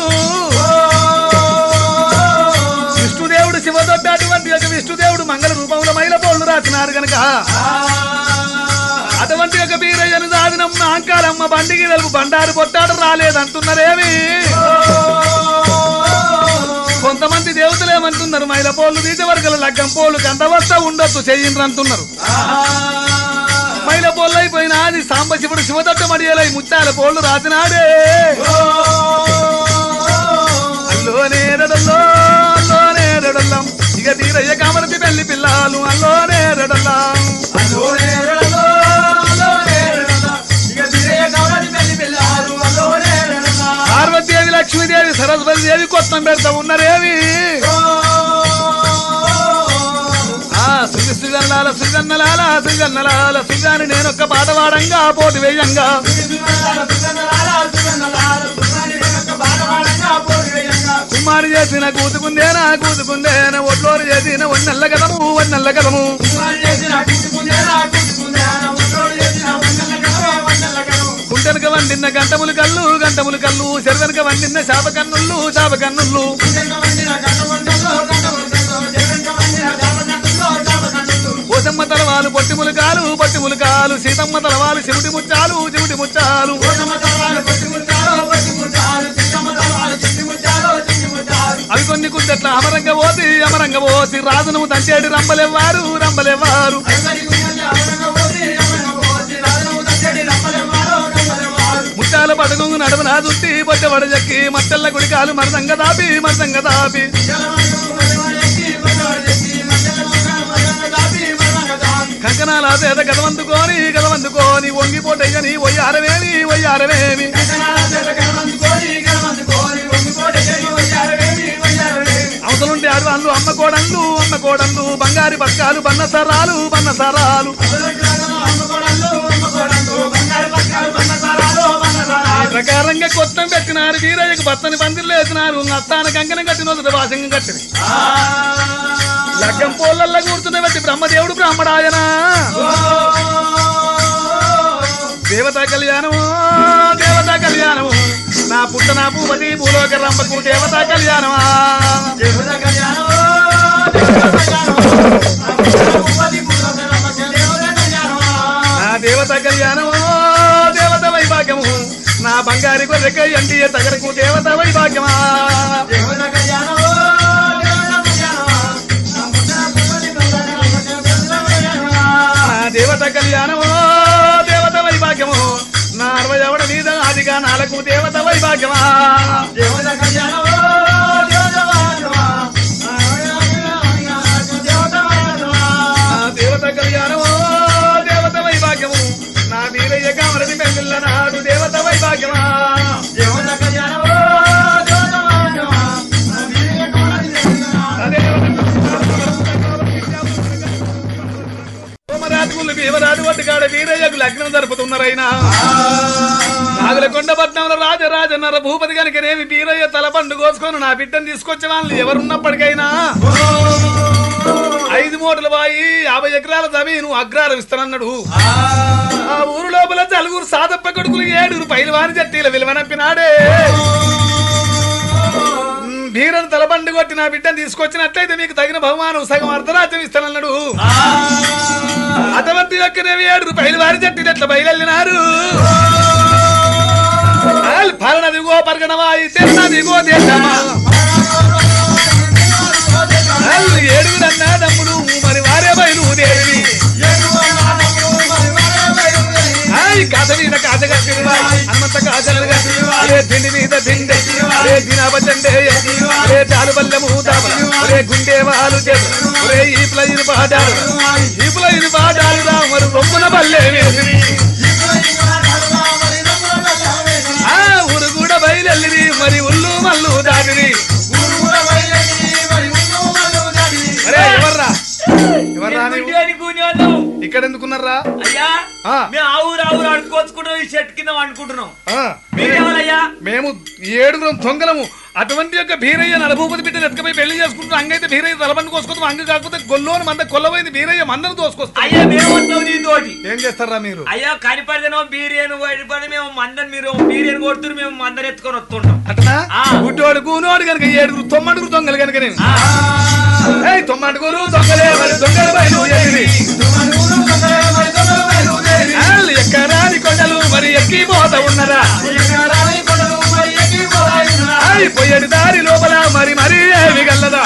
విష్ణుదేవుడు శివదొడ్డ అటువంటి యొక్క విష్ణుదేవుడు మంగళ రూపంలో మైల పోళ్ళు రాసినారు గనక అటువంటి ఒక బీరయ్యను సాధినమ్మ అంకాలమ్మ బండికి తెలుపు బండారు పొట్టాడు రాలేదంటున్నారేమి కొంతమంది దేవతలు ఏమంటున్నారు మైల పోళ్ళు తీసే వరకల లగ్గం పోలు కందవస్త ఉండొచ్చు చెయ్యిండ్రు అంటున్నారు మైల పోళ్ళు అయిపోయినా అది సాంబశివుడు శివదొట్ట మడియలై ముత్యాల పోళ్ళు రాసినాడే అల్లోనే రడల్లో అల్లోనే రడల్లం ఇక తీరయ్య కామరతి పెళ్లి పిల్లలు అల్లోనే రడల్లం పార్వతీదేవి లక్ష్మీదేవి సరస్వతి దేవి కొత్తం పెడతా ఉన్నారేవి ఆ సుజి సుజన్నాల సుజన్నలాల సుజన్నలాల సుజాని నేనొక్క పాట వాడంగా పోటీ వేయంగా కుమారి చేసిన కూతుకుందేనా కూతుకుందేనా ఒట్లోరు చేసిన వన్నెల్ల కదము వన్నెల్ల కదము కుంటెనక వండిన గంటములు కళ్ళు గంటములు కళ్ళు చెరువెనక వండిన శాప కన్నుళ్ళు శాప కన్నుళ్ళు పోసమ్మ తలవాలు పొట్టిములు కాలు పొట్టిములు కాలు సీతమ్మ తలవాలు శివుటి ముచ్చాలు శివుటి ముచ్చాలు అవి కొన్ని కుద్దట్ల అమరంగ పోసి అమరంగ పోసి రాజును తంచేడి రంబలెవ్వారు రంబలెవ్వారు ముత్యాల పడుగు నడుమున దుత్తి పొట్టబడ జక్కి మట్టెల్ల గుడికాలు మరదంగ దాపి మరదంగ దాపి కంకణాల పేద గదవందుకోని గదవందుకోని వంగిపోటయ్యని వయ్యారవేమి వయ్యారవేమి అవతలుంటే అటువంటి అడవాళ్ళు అమ్మ కోడళ్ళు అమ్మ కోడళ్ళు బంగారి బక్కాలు బన్న సరాలు బన్న సరాలు ఈ ప్రకారంగా కొత్తం పెట్టినారు వీరయ్యకు బత్తని పందిర్లు వేసినారు అత్తాన కంకణం కట్టిన వద్ద వాసంగం కట్టిన లగ్గం పోలల్లో కూర్చున్న బట్టి బ్రహ్మదేవుడు బ్రాహ్మడాయన దేవతా కళ్యాణము దేవతా కళ్యాణము నా పుట్ట నా భూపతి భూలోక రంభకు దేవతా కళ్యాణమా నా దేవత కళ్యాణము దేవత వైభాగ్యము నా బంగారి గొర్రెక ఎండి తగరకు దేవత వైభాగ్యమా నా దేవత కళ్యాణము దేవత వైభాగ్యము నా అరవై ఎవడ మీద ఆదిగా నాలకు దేవత వైభాగ్యమా నా దేవత కళ్యాణము దేవత వైభాగ్యము నా వీరయ్య కామరది పెళ్ళిళ్ళ నాడు దేవత వైభాగ్యమా అదే సోమరాజులు భీమరాజు వడ్డుకాడ వీరయ్యకు లగ్నం జరుపుతున్నారైనా నాగులకొండ పట్నంలో రాజరాజన్నర భూపతి కనుకనేమి వీరయ్య తల పండు కోసుకొని నా బిడ్డను తీసుకొచ్చిన వాళ్ళు ఎవరున్నప్పటికైనా ఐదు మూటల బాయి యాభై ఎకరాల జమీను అగ్రాలు ఇస్తానన్నాడు ఆ ఊరు లోపల నలుగురు సాదప్ప కొడుకులు ఏడుగురు పైలవాని జట్టీల విలువనంపినాడే ఉమ్, వీరను తలబండి కొట్టి నా బిడ్డను తీసుకొచ్చినట్లయితే మీకు తగిన బహుమానం సగం అర్ధరాజ్యం ఇస్తానన్నాడు అటువంటి యొక్కనేవి ఏడు రూపాయలు వారి జట్టు ఎట్లా బయలుదేరినారు పరనదిగో పరగణమా తెన్నదిగో దేశమా వాళ్ళు ఏడుగురన్నా దమ్ముడు మరి వారే బయలుదేరి హాయ్ కాత మీద కాత కట్టిరువా హనుమంత కాతలు కట్టిరువా రే తిండి మీద తిండి రే దినాబతండే రే చాలు బల్లెము రే గుండె వాళ్ళు రే ఈ ప్లైన్ పాడారు ఈ ప్లైన్ పాడారు రా మరి రొమ్మున బల్లె వేసిరి ఆ ఊరు కూడా బయలుదేరి మరి ఉల్లు మల్లు దాటిరి అరే ఎవర్రా ఎవర్రా నీవు? ఇక్కడ ఎందుకున్నారా అయ్యా ఆ. మేము ఆ ఊరు ఆ ఊరు అడుకోచుకుంటాం ఈ చెట్టు కింద అనుకుంటున్నాం ఆ, మీరేమయ్యా మేము ఏడుగురం దొంగలము అటువంటి యొక్క భీరయ్య నలభూపతి బిడ్డ ఎత్తుకపోయి పెళ్లి చేసుకుంటున్నాం అంగైతే భీరయ్య తలబండి కోసుకొస్తాం అంగ కాకపోతే గొల్లోని మంద కొల్లబోయింది భీరయ్య మందను దోసుకొస్తాం అయ్యా మేము వస్తాం నీతోటి ఏం చేస్తారా మీరు అయ్యా కనిపడితేనో బీరియన్ పడి మేము మందని మీరు బీరియన్ కొడుతున్నారు మేము మందని ఎత్తుకొని వస్తుంటాం అట్లా ఆ. గుడ్డోడు గూనోడు కనుక ఏడుగురు తొమ్మండుగురు దొంగలు కనుక నేను ఆ, ఏయ్ తొమ్మండుగురు దొంగలే మరి దొంగలు బయలు ఎగిరి. ఆళ్ళు ఎక్కరాని కొండలు మరి ఎక్కి పోత ఉన్నరా ఆయ్ పొయ్యడి దారి లోపల మరి మరి ఏమి గల్లదా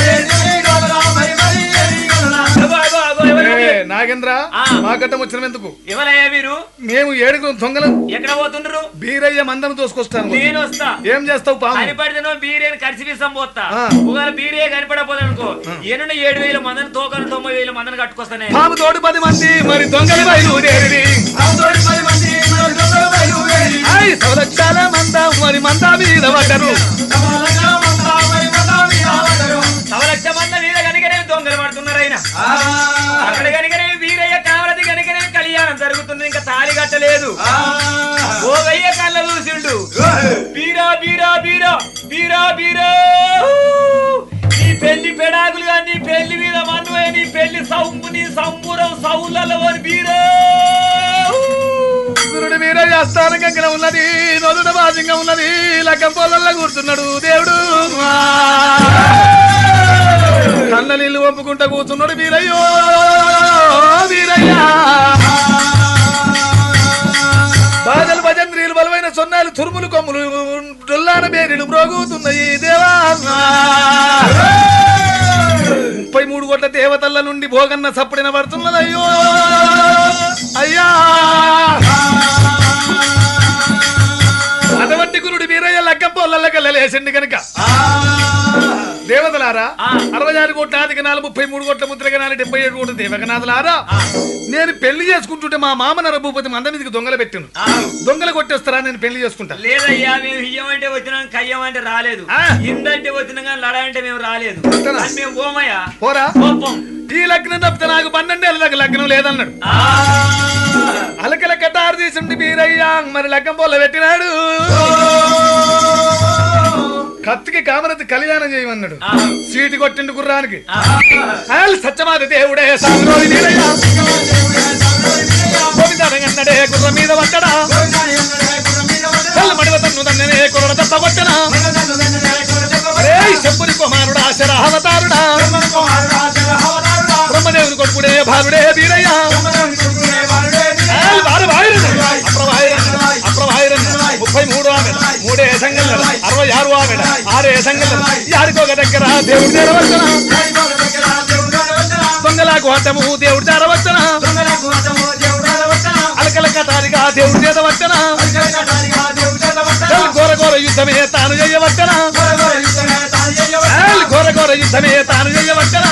అగో, అగో, అగో, ఎవరు? ఏ, నాగేంద్ర ఆ. మా గడ్డం వచ్చిన ఎందుకు ఎవరయ్యా మీరు మేము ఏడుగురు దొంగలం ఎక్కడ పోతుండ్రు బీరయ్య మందను తోసుకొస్తాను నేను వస్తా ఏం చేస్తావు పాము కనిపడితేనో బీరియన్ కరిసి విసం పోతా ఆ. ఒకవేళ బీరే కనిపడపోతే అనుకో ఎన్నున్న ఏడు వేల మందిని తోకను తొంభై వేల మందిని కట్టుకొస్తానే పాము తోడు పది మంది మరి దొంగలు బయలుదేరి ఆయ్ సవలక్షాల మంద మరి మంద మీద పడ్డరు సవలక్ష మంది వీర కనుకనే దొంగలు పడుతున్నారు ఆయన అక్కడ కనుకనే వీరయ్య కావలది కనుకనే కళ్యాణం జరుగుతుంది ఇంకా తాళి కట్టలేదు ఓ వెయ్య కళ్ళ చూసిండు బీరా బీరా బీరా బీరా బీరా నీ పెళ్లి పెడాకులు కానీ నీ పెళ్లి మీద మన్ను నీ పెళ్లి సౌంపు నీ సంబురం సౌలలో బీరా గురుడు వీరయ్య స్థానం కంకణ ఉన్నది నొదుట బాజంగా ఉన్నది లగ్గం పొలంలో కూర్చున్నాడు దేవుడు కళ్ళ నీళ్లు ఒప్పుకుంటా కూర్చున్నాడు వీరయ్యో వీరయ్య బాధలు భజంత్రీలు బలమైన సొన్నాలు తురుములు కొమ్ములు డొల్లాన బేరీలు మ్రోగుతున్నాయి దేవా ముప్పై మూడు కోట్ల దేవతల నుండి భోగన్న సప్పుడిన పడుతున్నదయ్యో అయ్యా అటువంటి గురుడు వీరయ్య లక్క పొల్లకల్లలేసండి కనుక దేవతలారా ఆ. అరవై ఆరు కోట్ల ఆదిగనాలు ముప్పై మూడు కోట్ల ముద్రగనాలు డెబ్బై ఏడు కోట్ల దేవగనాథులారా నేను పెళ్లి చేసుకుంటుంటే మా మామ నరభూపతి మంద మీదకి దొంగలు పెట్టిండు ఆ. దొంగలు కొట్టేస్తారా నేను పెళ్లి చేసుకుంటా లేదయ్యా మేము ఇయ్యమంటే వచ్చినాం కయ్యమంటే రాలేదు ఆ. ఇందంటే వచ్చినాం కానీ లడ అంటే మేము రాలేదు అంతేనా? కానీ మేము పోమయ్యా పోరా కోపం ఈ లగ్నం తప్పితే నాకు పన్నెండేళ్ళ దాకా లగ్నం లేదన్నాడు ఆ. అలకల కటారు చేసింది మీరయ్యా మరి లగ్గం పోల పెట్టినాడు కత్తికి కామరతి కళ్యాణం చేయమన్నాడు ఆ. సీటు కొట్టిండు గుర్రానికి ఆ. ఆల్ సత్యమాత దేవుడే సాగులోని వీరయ్య. గోవిందరంగన్నడే గుర్రం మీద పట్టడా మడివ తన్ను తన్ననే కుర్ర తప్ప కొట్టనా రేయ్ చెప్పుని కుమారుడా శరావతారుడా బ్రహ్మదేవుని కొడుకుడే భారుడే వీరయ్య ఆల్ వారు వాయురన్న, అప్రవాయురన్న, అప్రవాయురన్న. ముప్పై మూడు ఆమెడ మూడే సంగల్లర అరవై ఆరు ఆమెడ ఆరే సంగల్లర యారికొక దగ్గర దేవుడు చేరవచ్చన దొంగలకు అడ్డము దేవుడు చేరవచ్చన అలకల కటారిగా దేవుడు చేరవచ్చన ఘోర ఘోర యుద్ధమే తాను చేయవచ్చన ఘోర ఘోర యుద్ధమే తాను చేయవచ్చన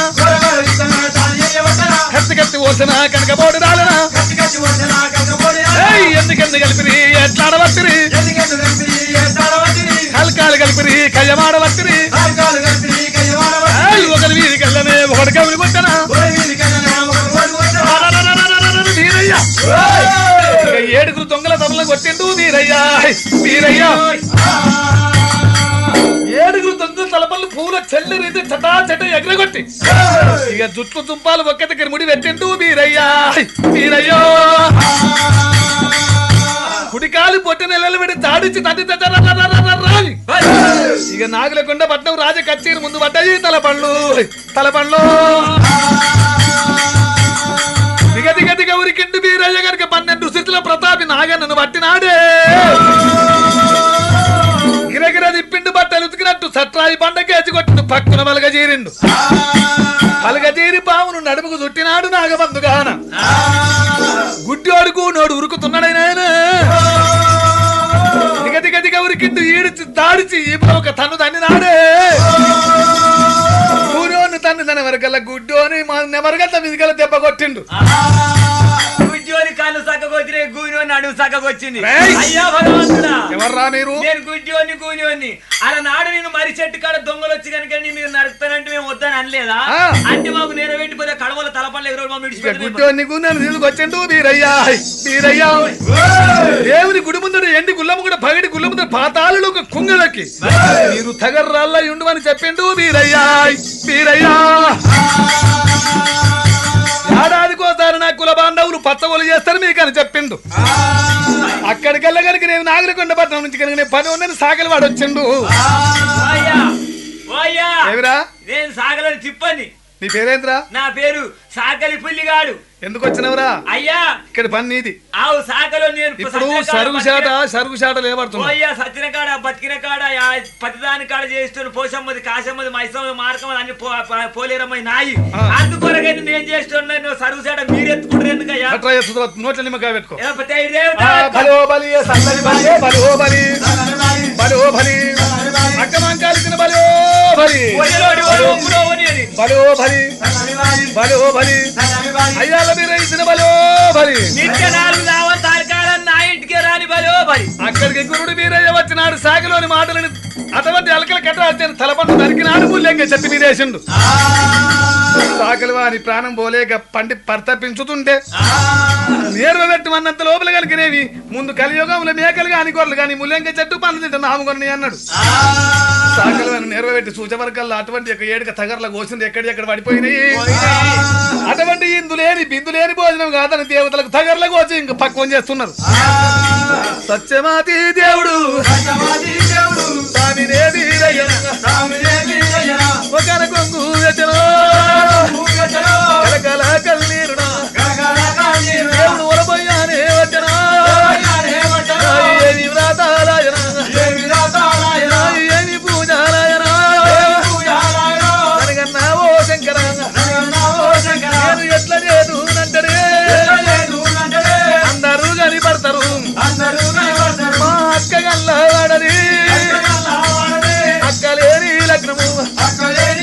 కత్తి కత్తి ఓసిన కనకబోడి రాలనా ఏయ్, ఎందుకెందు కలిపిరి ఎట్లాడవచ్చిరి కలకాలు కలిపిరి కయ్యమాడవచ్చిరి ఏయ్, ఒకరి వీధి కల్లనే ఒకటి కవిని కొట్టనా వీరయ్య ఇక ఏడుగురు దొంగల తమల కొట్టిండు వీరయ్య వీరయ్య ఏడుగురు దొంగల తలపల్లు పూల చెల్లి రీతి చటా చట ఎగరగొట్టి ఇక జుట్లు తుంపాలు ఒక్క దగ్గర ముడి పెట్టిండు వీరయ్య వీరయ్యో కుడికాలు పొట్టి నెలలు పెట్టి తాడిచ్చి తట్టి రాని ఇక నాగులకొండ పట్నం రాజ కచ్చేరి ముందు పడ్డాయి తలపండ్లు తలపండ్లు దిగ దిగ దిగ ఉరికిండు వీరయ్య గనుక పన్నెండు స్థితిలో ప్రతాపి నాగన్నను పట్టినాడే గిరగిర తిప్పిండు బట్టలు ఉతికినట్టు సట్రాయి పండకేసి కొట్టిండు పక్కన బలగజీరిండు బలగజీరి పావును నడుముకు చుట్టినాడు నాగబంధుగాన గుడ్డోడుకు నోడు ఉరుకుతున్నాడైనా దిగ దిగ దిగ ఉరికిండు ఈడిచి దాడిచి ఈపులో ఒక తన్ను తన్నినాడే కూనోని తన్ని తన వరకల్లా గుడ్డోని మా నెమరగల్ల మీదికల్లా దెబ్బ కొట్టిండు గుడ్జోని కాళ్ళు సక్కకొచ్చినాయి గూనోని అడుగు సక్కకొచ్చింది రేయ్! అయ్యా భగవంతుడా ఎవర్రా మీరు నేను గుడ్డివని గూనివని అలా నాడు నేను మరి చెట్టు కాడ దొంగలు వచ్చి కనుక నేను నరుకుతానంటే మేము వద్దని అనలేదా ఆ. అంటే మాకు నేను పెట్టిపోతే కడవల తలపల్లి ఎగురు మా ఇక విడిచిపెట్టి గుడ్డోని గుండెను తీసుకొచ్చిండు వీరయ్యా వీరయ్యా దేవుని గుడి ముందర ఎండి గుల్లము కూడా పగడి గుల్ల ముందర పాతాళులు ఒక కుంగలకి మీరు తగర్రాళ్ళ ఉండుమని చెప్పిండు వీరయ్యా వీరయ్యా ఏడాదికోసారి నా కుల బాంధవులు పచ్చగోలు చేస్తారు మీకు అని చెప్పిండు అక్కడికి వెళ్ళగలిగి నేను నాగరికొండ పట్టణం నుంచి కనుక నేను పని ఉందని సాగలి వాడు వచ్చిండు ఓయ్యా ఓయ్యా ఏమిరా నేను సాగలని తిప్పని నీ పేరేంద్రా నా పేరు సాకలి పుల్లిగాడు ఎందుకు వచ్చినవరా అయ్యా ఇక్కడ పని నీది ఆవు సాకలో నేను ఇప్పుడు సత్యన కాడ సరుగు శాట బతికిన- సరుగు శాట లేబడుతున్నా ఓయ్యా సత్యన కాడ బతికిన కాడ యా పతిదాని కాడ చేస్తున్న పోషమ్మది కాశమ్మది మైసమ్మది మార్కమ్మది అన్ని పో- ప- పోలేరమ్మది నాయి ఆ. అందుకొరకైతే నేను చేస్తున్నా నువ్వు సరుగు చేట మీరు ఎత్తుకుంటారు ఎందుకయ్యా అట్లా చేస్తుందా? నోట్ల నిమ్మకాయ పెట్టుకో ఏ పతే ఈ దేవత? ఆ, బలో బలి సన్నది బలి బలో బలి బలో బలి అక్కమంకాలు తిన బలో బలి ఒడిలోడి వాడు ఒప్పుడో ఒడి అని. బలో బలి బలో బలి అయ్యాల మీరు ఇచ్చిన బలో బలి నిత్య నాలుగు దావ తారకాలం నా ఇంటికి రాని బలో బలి అక్కడికి గురుడు వీరయ్య వచ్చినాడు సాగిలోని మాటలని అటువంటి అలకల కట్ట తలపండు నరికినాడు మూల్యంగా చెప్పి మీరేసిండు సాకలి వారి ప్రాణం పోలేక పండి పర్తపించుతుంటే నేర్వ పెట్టమన్నంత లోపల కలిగినవి ముందు కలియుగంలో మేకలు కాని గొర్రెలు కానీ ముల్యంగా చెట్టు పనులు తింటా నామకొని అన్నాడు సాకలి వారిని నేర్వ పెట్టి సూచవరకల్లా అటువంటి యొక్క ఏడుక తగర్ల కోసింది ఎక్కడి ఎక్కడ పడిపోయినాయి అటువంటి ఇందు లేని బిందు లేని భోజనం కాదని దేవతలకు తగర్ల కోసి ఇంకా పక్వం చేస్తున్నారు సత్యమాతి దేవుడు స్వామినే వీరయ్య. ఒకన కొంగు వెచ్చను. కలకల కన్నీరునా. దేవుడు ఒలబోయానే వచ్చనా. ఏమి వ్రాతారాయనా. ఏమి పూజారాయనా. అనగన్నా ఓ శంకర నేను ఎట్లా లేదు నంటడే అందరూ కనిపడతారు మా అక్క గల్ల వాడది అక్క లేని లగ్నము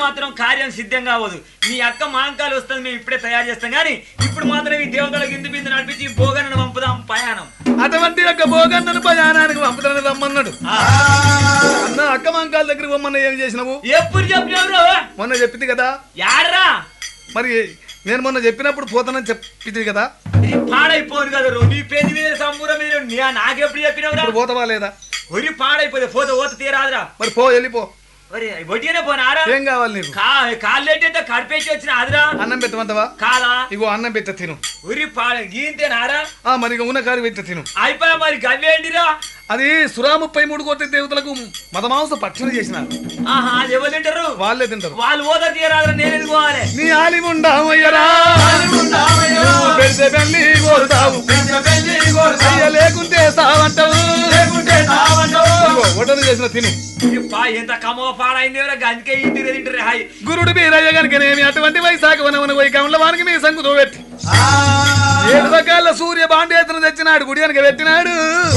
మాత్రం కార్యం సిద్ధం కావదు మీ అక్క మాంకాలు వస్తుంది మేము ఇప్పుడే తయారు చేస్తాం కానీ ఇప్పుడు మాత్రం ఈ దేవతలకు ఇందు బిందు నడిపించి ఈ భోగనను పంపుదాం ప్రయాణం అటువంటి యొక్క భోగన్నను ప్రయాణానికి పంపుతానని రమ్మన్నాడు అన్న అక్క మంకాల దగ్గర పొమ్మన్న ఏం చేసినావు ఎప్పుడు చెప్పినవరు మొన్న చెప్పింది కదా యాడరా మరి నేను మొన్న చెప్పినప్పుడు పోతానని చెప్పింది కదా ఇది పాడైపోను కదా రో. నీ పెళ్లి మీద సంబూరం మీద నీ- నాకెప్పుడు చెప్పినవరా ఇప్పుడు పోతావా లేదా ఒరి పాడైపోతే పోతే ఓత తీరాదురా మరి పో వెళ్ళిపో ఒరి వడ్డీనే పోనారా ఏం కావాలి నీకు కా కాళ్ళెట్టేస్తే కడిపేసి వచ్చిన ఆదిరా అన్నం పెట్టమంటావా కాదా ఇగో అన్నం పెట్ట తిను ఉరి పాడ గీంతేనారా ఆ మరి ఇక ఉన్న కారు పెట్ట తిను అయిపోయా మరి గవ్వేండిరా అది సురా ముప్పై మూడు కోట్ల దేవతలకు మదమాంస పక్షులు చేసినారు ఆహా అది ఎవరు తింటారు వాళ్ళే తింటారు వాళ్ళు ఓద తీరాదురా నేను ఎందుకు పోవాలి నీ ఆలిముండామయ్యరా నువ్వు పెడితే పెళ్లి కోరుతావు అయ్య లేకుంటే సావంటావు ఇదిగో, వడ్డన చేసిన తిను ఈ పా ఎంత కమో పాడైంది ఎవరో గంజకే ఈ తిరే తింటారు హాయ్ గురుడు మీరయ్య గనుకనేమి అటువంటి వైశాఖ వనమున వైకంలో వానికి మీ సంగుతో పెట్టి ఏడు రకాల సూర్య బాండేతను తెచ్చినాడు గుడి వెనక పెట్టినాడు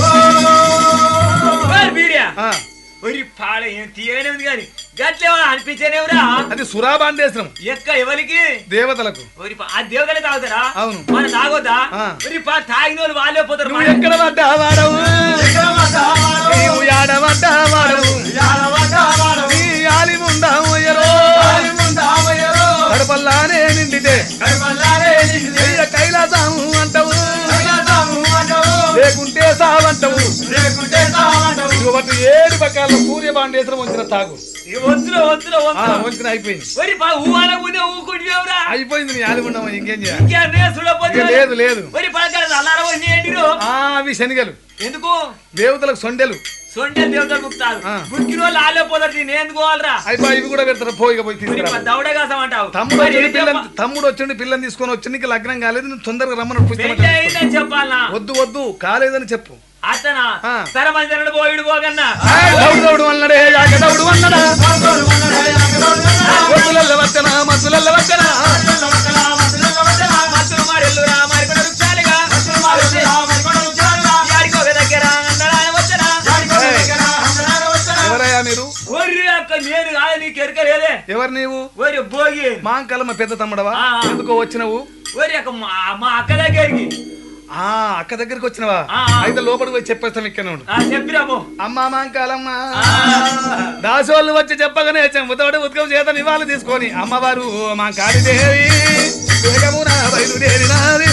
ఓయ్ బీరియా ఆ, ఒరి పాడ ఏం తీయనే ఉంది కానీ గట్లేమో అనిపించేనేవురా అది సురా బాండేశ్వరం ఎక్క ఎవరికి దేవతలకు ఒరి పా- ఆ దేవతలే తాగుతారా అవును. మన తాగొద్దా ఆ. ఒరి పా తాగిన వాళ్ళు వాళ్ళే పోతారు నువ్వు ఎక్కడ పడ్డా వాడవు నీవు యాడబడ్డా వాడవు నీ ఆలిముండాము ఎరో కడపల్లానే నిండితే అయ్య కైలాసము అంటావు లేకుంటే సావంటావు ఇదిగో బట్టి ఏడు పక్కల సూర్య బాండేశ్వరం వంచిన తాగు ఇక వద్దులో వద్దులో ఆ, వద్దు వంచిన అయిపోయింది ఒరి పా ఊవాల ఊదే ఊకుంటున్నావురా అయిపోయింది నీ ఆలిముండము ఇంకేం చేయాలి ఇంకేం సుడపోతే ఇక లేదు లేదు ఒరి పడకాల అల్లార పోయి ఏంటిరు ఆ అవి శనిగలు ఎందుకు దేవతలకు సొండెలు సొంటే దేవతలు ముక్తారు ఆ. బుక్కిన వాళ్ళు ఆలే పోతారు నేను ఎందుకు పోవాలరా అయిపోయి ఇవి కూడా పెడతారు పోయిగా పోయి మరి తీసుకురా దౌడగాసం అంటావు తమ్ముడు మరి వచ్చిండు ఏం పిల్లని చెప్ప- తమ్ముడు వచ్చిండు పిల్లని తీసుకొని వచ్చి నీకు లగ్నం కాలేదు నువ్వు తొందరగా రమ్మని పుస్తకం పెళ్ళి అయిందని చెప్పాలనా వద్దు వద్దు కాలేదని చెప్పు అతనా ఆ. సరే మంచి పోయిడు పోగన్నా ఏయ్, దౌడు దౌడు అన్నడే యాక దౌడు అన్నడా వద్దులల్ల వచ్చనా మద్దులల్ల వచ్చనా మత్తులు మారెల్లురా మారిపోయిన వృక్షాలుగా యాడికో ఒక దగ్గర అందరా వచ్చనా ఎవరయ్యా మీరు ఒర్రి అక్క నేను కాదు నీకు ఎరకలేదే ఎవరు నీవు ఒరి భోగి మాంకలమ్మ పెద్ద తమ్ముడవా ఆ. ఎందుకో వచ్చినవు ఒరి అక్క మా మా అక్క దగ్గరికి ఆ అక్క దగ్గరికి వచ్చినవా ఆ, ఆ. అయితే లోపలికి పోయి చెప్పేస్తాం ఇక్కడ ఉండు ఆ, చెప్పిరాము అమ్మా మాంకాలమ్మ దాసోళ్ళు వచ్చి చెప్పగానే చెంబుతోటి ఉత్కం చేత నివాళి తీసుకొని అమ్మవారు మా కాళీదేవి వేగమున బయలుదేరినాది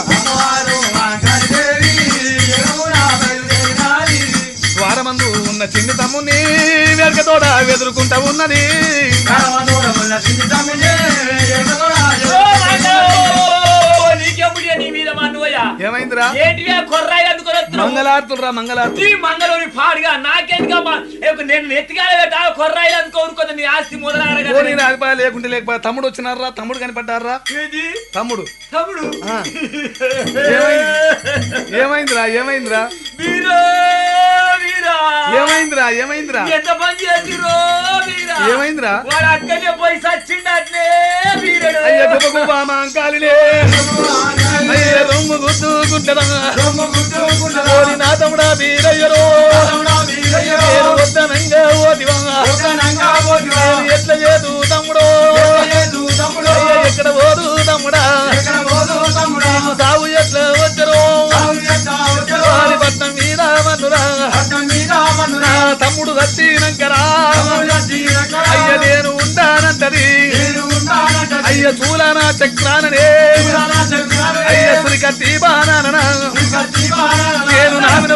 ద్వారమందు ఉన్న చిన్ని తమ్ముని వెనకతోడ వెదురుకుంటా ఉన్నది ఓ మాతో! నీకెప్పుడు నీ మీద మన్నువయ్యా ఏమైందిరా ఏంటివే కొర్రాయి అందుకొని వస్తున్నావు? మంగళార్తులు రా మంగళార్తులు ఈ మంగళూరి పాడుగా నాకెందుకమ్మా ఏ, నేను నెత్తిగానే పెట్టా కొర్రాయి అనుకోరుకుంది నీ ఆస్తి పోనీ మొదలడగా రాకపోయా లేకుంటే లేకపోయా తమ్ముడు వచ్చినారా తమ్ముడు కనిపడ్డారా ఏది తమ్ముడు తమ్ముడు ఆ. ఏమైంది? ఏమైందిరా ఏమైందిరా వీరో వీరా ఏమైందిరా ఏమైందిరా ఎంత పని చేసిరో వీరా ఏమైందిరా వాడు అక్కడే పోయి సచ్చిండట్లే వీరుడు అయ్య గుబగుబా మాంకాలిలే అయ్య రొమ్ము గుద్దుకుంటదా ఓరి నా తమ్ముడా వీరయ్యరో నేను వద్దనంగా ఓదివా నేను ఎట్ల చేదు తమ్ముడో అయ్య ఎక్కడ పోదు తమ్ముడా నీకు సాగు ఎట్లా వచ్చరో వారి పట్నం మీద మన్నురా నా తమ్ముడు సచ్చినంకరా అయ్య నేను ఉంటానంటది అయ్య చూలనా చక్రాననే అయ్య సురికత్తి బాణాననా నేను నామిన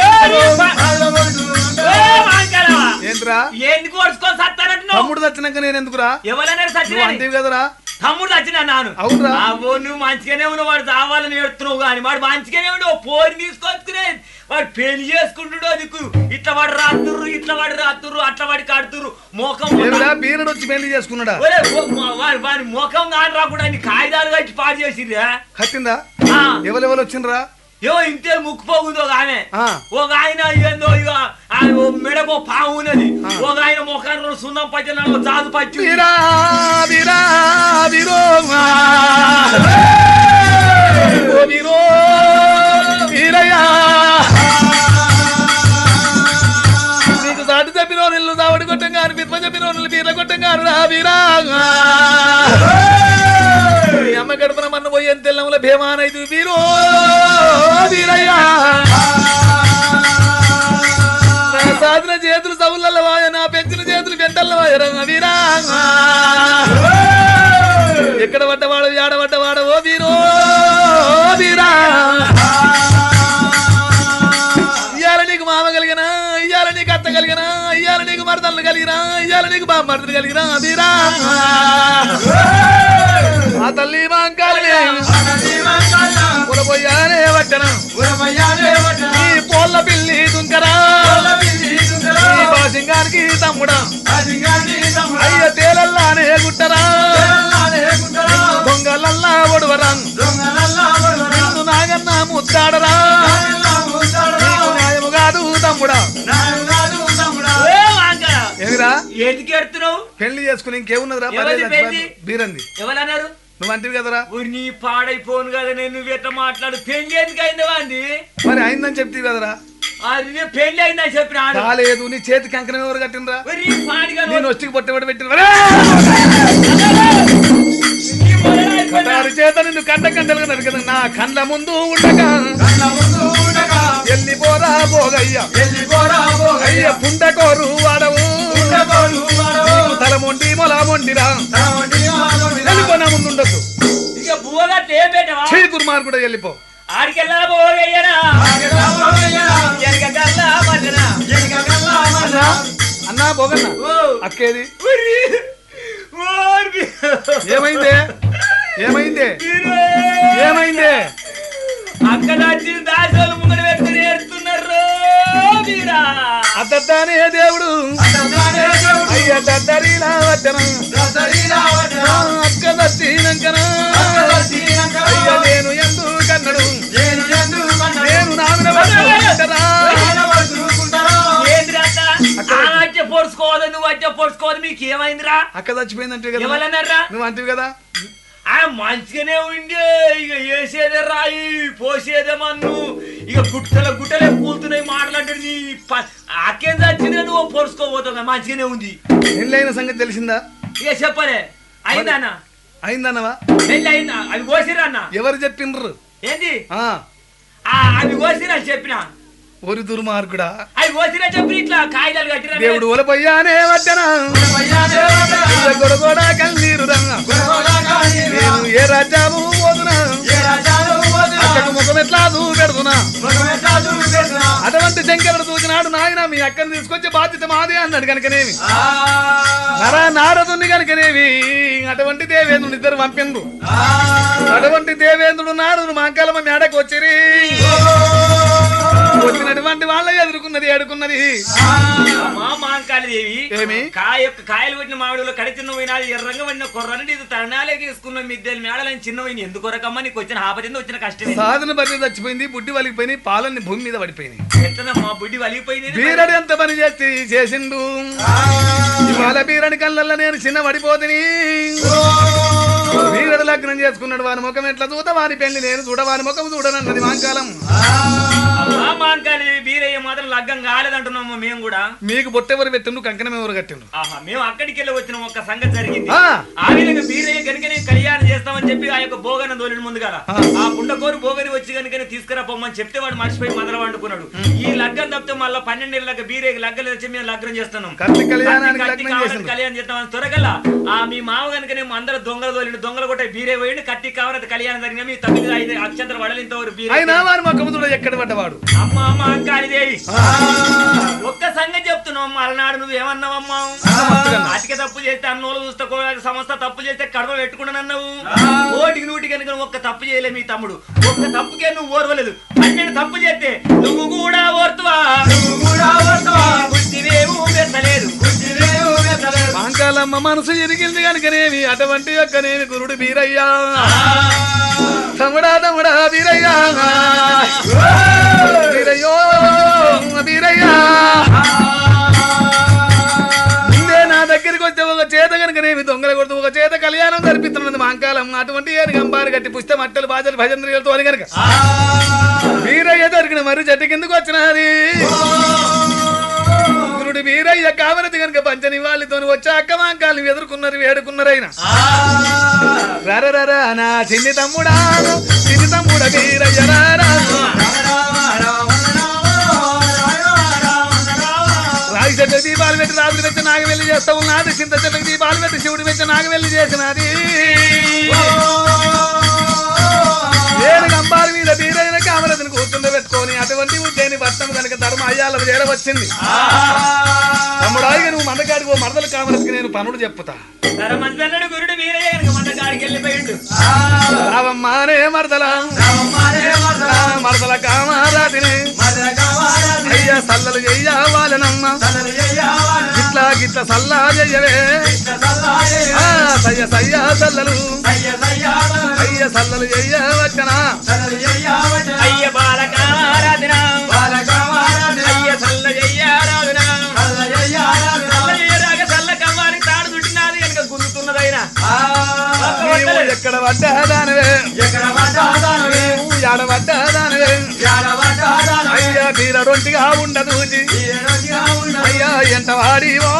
ఓ మాంకరా! ఏంద్రా ఎందుకు ఓడుచుకొని సత్తానంటు నువ్వు తమ్ముడు చచ్చినాక నేను ఎందుకురా ఎవరైనా నువ్వు సచ్చిన అంతేవి కదరా తమ్ముడు వచ్చిన నాను అవునురా. అవో నువ్వు మంచిగానే ఉన్నావు వాడు చావాలని ఏడుతున్నావు కానీ వాడు మంచిగానే ఉండి ఓ పోరి తీసుకొచ్చుకునే వాడు పెళ్లి చేసుకుంటుడో దిక్కు ఇట్లా వాడు రాత్తుర్రు ఇట్లా వాడు రాత్తుర్రు అట్లా వాడి కడుతుర్రు మోకం ఏమిరా బీరుడు వచ్చి పెళ్లి చేసుకున్నాడా ఒరే, ఓ, మా- వాడి వాడి ముఖం కాని రాకుండా అన్ని కాగితాలు కట్టి పాడు చేసిర్రా కట్టిందా ఆ, ఎవరెవరు వచ్చిండ్రా ఏవో ఇంతే ముక్కుపోకుందో ఒక ఆమె ఆ. ఒక ఆయన ఏందో ఇక ఆ ఓ మెడకో పాము ఉన్నది ఒక ఆయన ముఖాన్ని సున్నం పట్టిన జాదు పచ్చి వీరా వీరా వీరో ఓ వీరో వీరయ్యా నీకు సాటి చెప్పిన నిల్లు దావడి కొట్టం గారు పిత్మ చెప్పిన రోజులు బీర్ల కొట్టం గారు రా బీరా ఈ అమ్మ గడపన మన్న పోయి తెల్లముల భీమానైతు బీరో బీరయ్యా నా సాధన చేతులు సవుల వాయ నా పెంచిన చేతులు వెంటల్ల వాయ రంగ వీరా ఎక్కడ పడ్డవాడు ఆడబడ్డవాడ ఓ వీరో వీరా ఇయ్యాల నీకు మామ కలిగినా ఇయ్యాల నీకు అత్త కలిగినా ఇయ్యాల నీకు మరదలు కలిగినా ఇయ్యాల నీకు బామ్మర్దలు కలిగినా వీరా ఆ తల్లి మాంకాలనే పొలపోయానే వట్టన ఈ పోళ్ళ పిల్లి దుంకరా ఈ బాసింగానికి తమ్ముడా అయ్య తేలల్లానే గుట్టరా దొంగలల్లా ఒడవరా నిన్ను నాగన్న ముద్దాడరా నీకు న్యాయము కాదు తమ్ముడా ఏ వాంకర ఏమిరా ఎందుకు ఎడుతున్నావు పెళ్లి చేసుకుని ఇంకేమున్నదిరా ఎవరిది పర్లేదు, పెళ్లి? బీరంది ఎవరన్నారు నువ్వు అంటివి కదరా ఊరి నీ పాడైపోను కదా నేను నువ్వు ఎట్లా మాట్లాడు పెళ్లి ఎందుకు అయింది వాంది మరి అయిందని చెప్తీవి కదరా అది పెళ్లి అయిందని చెప్పినాడు కాలేదు నీ చేతికి అంకణం ఎవరు కట్టినరా ఊరి నీ పాడిగా నేను వచ్చి పొట్టబడి పెట్టిన నీ మొదలైపోయినా. కటారు చేత నిన్ను కండ కండలుగా నరికదు నా కండ్ల ముందు ఉండగా ఎల్లిపోరా పోగయ్య అయ్య పుండకోరు వాడవు నీకు తల మొండి మొల మొండిరా వెళ్ళిపో నా ముందు ఉండొద్దు ఇక బువ్వగట్ల ఏం పెట్టవా చీ దుర్మార్గుడు వెళ్ళిపో ఆడికెళ్ళా పోగయ్యరా ఎనకగల్లా మల్లనా. అన్నా అన్నా పోగన్న ఓ. అక్కేది ఊరి. ఊరి. ఏమైందే ఏమైందే వీరే. ఏమైందే అక్క నచ్చిన దాసోలు ముంగడు పెట్టుకుని ఏడుతున్నారు వీరా అద్దనే దేవుడు అయ్య దద్దరిలా వద్దన అక్క దచ్చినంకన అయ్య నేను ఎందు కన్నడు నేను నామిన పట్టుకుంటరా ఏందిరా అక్క? ఆ వచ్చే పొడుచుకోవాలి నువ్వు వచ్చే పొడుచుకోవాలి మీకు ఏమైందిరా అక్క చచ్చిపోయిందంటే కదా ఎవరన్నారా నువ్వు అంటివి కదా ఆ మంచిగానే ఉండే ఇక వేసేదే రాయి పోసేదే మన్ను ఇక గుట్టల గుట్టలే కూలుతున్నాయి మాటలంటే నీ ప- అక్కేం చచ్చిందే నువ్వు పొడుచుకోబోతావు కదా, మంచిగానే ఉంది పెళ్ళైన సంగతి తెలిసిందా ఇక చెప్పలే అయిందా అన్న అయిందన్నవా పెళ్ళి అయిందా అవి కోసిరా అన్న ఎవరు చెప్పిండ్రు ఏంది ఆ ఆ, అవి కోసిరా చెప్పిన ఒరి దుర్మార్గుడా అవి కోసిరా చెప్పిన ఇట్లా కాగితాలు కట్టిరా దేవుడు ఒలపోయానే వద్దన గొడగొడ కన్నీరు రంగ నేను ఏ రాజ్యాము పోదునా అక్కకు ముఖం ఎట్లా పెడుతున్నా అటువంటి శంకరుడు చూసినాడు నాయన మీ అక్కని తీసుకొచ్చే బాధ్యత మాదే అన్నాడు కనుకనేమి నర నారదుని కనుకనేమి అటువంటి దేవేంద్రుని ఇద్దరు పంపిండు అటువంటి దేవేంద్రుడు నాడు మాంకాలమ్మ మేడకు వచ్చిరి వచ్చినటువంటి వాళ్ళ ఎదుర్కొన్నది ఎడుకున్నది మా మాంకాళి దేవి ఏమి కాయ యొక్క కాయలు కొట్టిన మామిడిలో కడి చిన్న పోయినాది ఎర్రంగా పడిన కొర్రని ఇది తరణాలే తీసుకున్న మిద్దెలు మేడలని చిన్న పోయిన ఎందుకు కొరకమ్మా నీకు వచ్చిన ఆపతింది వచ్చిన కష్టమే సాధన బట్టి చచ్చిపోయింది బుడ్డి వలిగిపోయినాయి పాలన్నీ భూమి మీద పడిపోయినాయి ఎట్లనమ్మా బుడ్డి వలిగిపోయింది బీరడు ఎంత పని చేసి చేసిండు ఇవాళ బీరడి కళ్ళల్లో నేను చిన్న పడిపోతుని బీరడు లగ్నం చేసుకున్నాడు వాని ముఖం ఎట్లా చూత వాని పెళ్లి నేను చూడ వాని ముఖం చూడనన్నది మాంకాలం మా మాంకాళి దేవి బీరయ్య మాత్రం లగ్గం కాలేదంటున్నాము మేము కూడా మీకు బొట్టెవరు పెట్టిండు కంకణం ఎవరు కట్టిండు ఆహా మేము అక్కడికి వెళ్ళి వచ్చిన ఒక సంగతి జరిగింది ఆ. ఆ విధంగా బీరయ్య కనుకనే కళ్యాణం చేస్తామని చెప్పి ఆ యొక్క భోగన దోలిని ముందు కదా ఆ. ఆ పుండకోరు భోగని వచ్చి కనుకనే తీసుకురా పొమ్మని చెప్తే వాడు మర్చిపోయి మొదలు వండుకున్నాడు ఈ లగ్గం తప్పితే మళ్ళీ పన్నెండేళ్ళకి బీరయ్య లగ్గం వచ్చి మేము లగ్నం చేస్తున్నాం కత్తి కళ్యాణానికి కత్తి లగ్నం కావాలని చేసిండు కళ్యాణం చేస్తామని త్వరగల్లా ఆ మీ మామ కనుకనే అందరూ దొంగలు తోలిండు దొంగలు కొట్టే బీరే పోయిండు కత్తి కావాలని కళ్యాణం జరిగిన మీ తొమ్మిది ఐదు అక్షంతలు పడలేంతవరకు బీరే అయినా వాని ముఖం చూడ ఎక్కడ పడ్డవాడు అమ్మ అమ్మ అంకాళిదేవి ఒక్క సంగతి చెప్తున్నావు అలనాడు నువ్వు ఏమన్నావమ్మా అతిక తప్పు చేస్తే అన్నోళ్ళు చూస్తే కూడా సంస్థ తప్పు చేస్తే కడవ పెట్టుకున్నానన్నావు ఓటికి నూటి కనుక ఒక్క తప్పు చేయలే మీ తమ్ముడు ఒక్క తప్పుకే నువ్వు ఓర్వలేదు పన్నెండు తప్పు చేస్తే నువ్వు కూడా ఓర్తువా నువ్వు కూడా ఓర్తువా బుద్ధివేమూ పెట్టలేదు బుద్ధివేమూ పెట్టలేదు మాంకాలమ్మ మనసు ఎరిగింది కనుకనేమి అటువంటి యొక్కనేమి గురుడు బీరయ్యా తమ్ముడా తమ్ముడా బీరయ్యా బీరయ్యో బీరయ్యా ముందే నా దగ్గరికి వచ్చే ఒక చేత కనుకనేమి దొంగల కొడుతూ ఒక చేత కళ్యాణం జరిపిస్తున్నది మాంకాలం అటువంటి ఏది గంబారు కట్టి పుష్ట మట్టలు బాజలు భజంద్రియాలతో అని కనుక వీరయ్య దొరికిన మరి చెట్టు కిందకు వచ్చినది గురుడు గురుడు వీరయ్య కామరతి కనుక పంచని వాళ్ళతో వచ్చి అక్క మాంకాలు ఎదుర్కొన్నారు వేడుకున్నారైనా రరరర నా చిన్ని తమ్ముడా చిన్ని తమ్ముడ వీరయ్య రారా రాగి చెట్ల దీపాలు పెట్టి రాత్రి పెట్టి నాగవెల్లి చేస్తా ఉన్నది చింత చెట్ల దీపాలు పెట్టి శివుడు పెట్టి నాగవెల్లి చేసినది నేను గంబాల మీద వీరైన కామరతిని కూర్చుండ పెట్టుకొని అటువంటి ఉద్యని భర్తం కనుక ధర్మ అయ్యాల చేరవచ్చింది తమ్ముడాయిగా నువ్వు మందకాడికి ఓ మరదలు కామరతికి నేను పనుడు చెప్పుతా సరే మంచి గురుడు వీరయ్య కనుక మన కాడికి వెళ్ళిపోయిండు రావమ్మానే మరదల మరదల కామారాతిని అయ్యా సల్లలు చెయ్యావాలనమ్మ గిట్లా గిట్ల సల్లా చెయ్యవే ఆ, సయ్య సయ్య సల్లలు అయ్య సల్లలు చెయ్యవచ్చనా అయ్య బాలకారాధన అయ్య సల్ల చెయ్యారాధన సల్ల చెయ్యరాక సల్ల కమ్మాని తాడు చుట్టినాది కనుక గుంతున్నదైనా నీవు ఎక్కడ పడ్డాదానవే నువ్వు ఎడ పడ్డాదానవే అయ్యా తీర రొంటిగా ఉండదు అయ్యా ఎంత వాడివో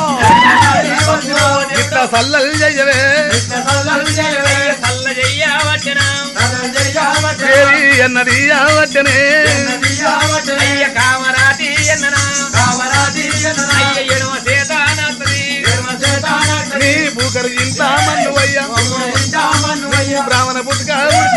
ఇట్లా సల్లలు చెయ్యవే అయ్య సల్ల చెయ్యవచ్చన ఏరి ఎన్నది వచ్చనే అయ్య కామరాతి ఎన్ననా అయ్య ఎడమ సేతానత్తది నీ బూకరు ఇంత మన్ను అయ్యా బ్రాహ్మణ పుట్టుక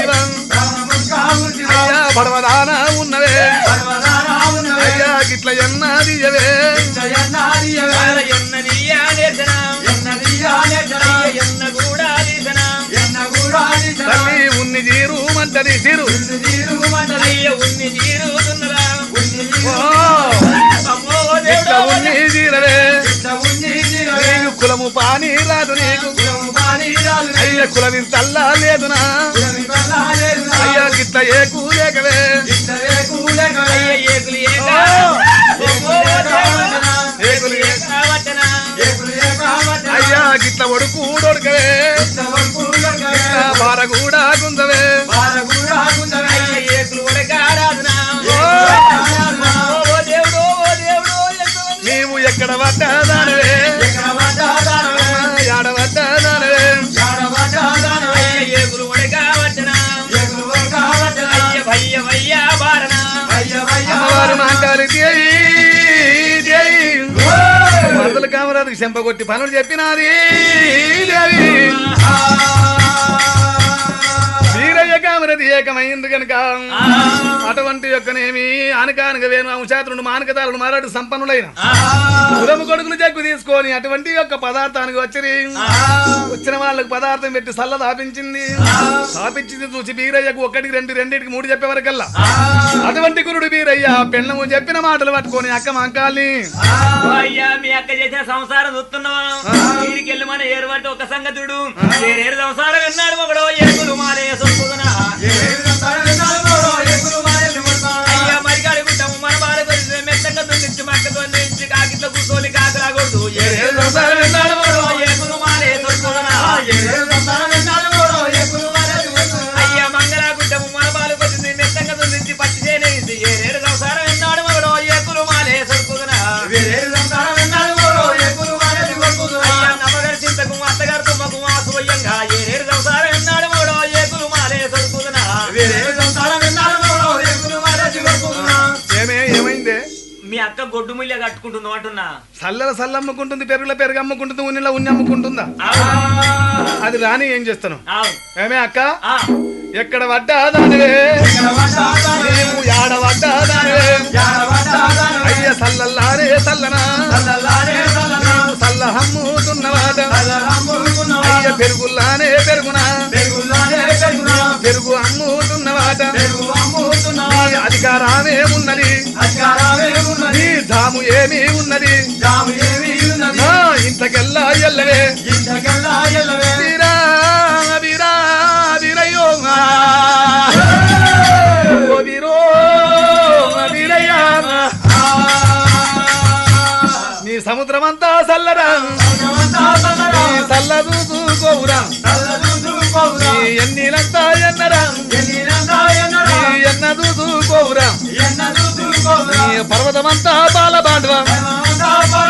అయ్యా పడవదాన ఉన్నవే అయ్యా గిట్ల ఎన్నది ఇయ్యవే వాళ్ళ ఎన్న నీయాలేసన అయ్య ఎన్న కూడా తీసన తల్లి ఉన్ని జీరు మంటది సిరు అయ్య ఉన్ని తీరుతున్నదా ఓ, అమ్మో ఇట్ల దేవుడా ఉన్ని జీరవే నీకు కులము పాని రాదు నీకు అయ్య కులమి తల్లా లేదునా అయ్యా గిట్ల ఏ కూలేకవే అయ్య ఏకులు ఏక అమ్మో దేవుడా ఏకులు ఏక వచన అయ్యా గిట్ల ఒడుకు ఒడకవే గిట్ల బార కూడా గుందవే అయ్య ఏకులు ఉడకారాధన ఓ, ఓ దేవుడు ఓ దేవుడు ఎంతమంది నీవు ఎక్కడ పడ్డాదానవే ఆడ పడ్డాదానవే అయ్య ఏకులు ఉడకావచ్చన అయ్య భయ్య భయ్య బారన అమ్మవారు మాంకాలి దేవి దేవి మరదలు కామరాదుకి చెంపగొట్టి పనులు చెప్పినాది దేవి వీరయ్య కామరది ఏకమైంది కనుక అటువంటి యొక్కనేమి ఆనకానక వేణు అంశాత్రుడు మానకదారుడు మారాడు సంపన్నులైన కులము కొడుకులు జగ్గు తీసుకొని అటువంటి యొక్క పదార్థానికి వచ్చి వచ్చిన వాళ్ళకి పదార్థం పెట్టి సల్ల దాపించింది స్థాపించింది చూసి బీరయ్యకు ఒకటికి రెండు రెండింటికి మూడు చెప్పే వరకల్లా అటువంటి గురుడు బీరయ్య పెళ్ళము చెప్పిన మాటలు పట్టుకొని అక్క మంకాల్ని ఓ అయ్యా మీ అక్క చేసిన సంసారం చూస్తున్నావా వీడికి వెళ్ళి మన ఏరువంటే ఒక సంగతుడు ఏరేరు సంసారం విన్నాడు ఒకడో ఏకులు మాలే సొప్పుదునా అయ్యా మరిగాడి గుట్టము మన బాల గురించి మెత్తంగా దున్నించి మక్కతో నుంచి కాకిట్లో కూర్చోని కాకలాగొద్దు ఏరేరు సంసారం విన్నాడు ఒకడో ఏకులు మాలే సొప్పుదునా అయ్యా మంగళ గుట్టము మన బాల గురించి మెత్తంగా దున్నించి పచ్చి చేయనేసి ఏరేరు సంసారం విన్నాడు ఒకడో ఏకులు మాలే సొప్పుదునా అయ్యా నమ్మగారి చింతకు అత్తగారు తుమ్మకు ఆసువయ్యంగా ఏరేరు సంసారం విన్నాడు మూడో ఏకులు మాలే సరుకుదునా ఏమే ఏమైందే మీ అక్క గొడ్డు ముల్య కట్టుకుంటుందో అంటున్నా సల్లల సల్ల అమ్ముకుంటుంది పెరుగుల పెరుగు అమ్ముకుంటుంది ఉన్నిలా ఉన్ని అమ్ముకుంటుందా అది రాని ఏం చేస్తాను అవును ఏమే అక్క ఆ, ఎక్కడ పడ్డాదానివే నీవు యాడ పడ్డాదానివే అయ్య సల్లల్లారే సల్లనా నీవు సల్ల హమ్ముతున్నవాట అయ్య పెరుగుల్లానే పెరుగునా పెరుగు అమ్ముతున్నవాట నీ అధికారమే ఉన్నది నీ ధాము ఏమీ ఉన్నది నా ఇంతకెల్లా ఎల్లవే వీరా వీరా వీరయ్యో ఓ వీరో వీరయ్యా నీ సముద్రమంతా సల్లరా నీ సల్ల చూసుకోవురా నీ ఎన్నీలంతా ఎన్నరా నీ ఎన్న చూసుకోవురా నీ పర్వతమంతా బాల బాండవ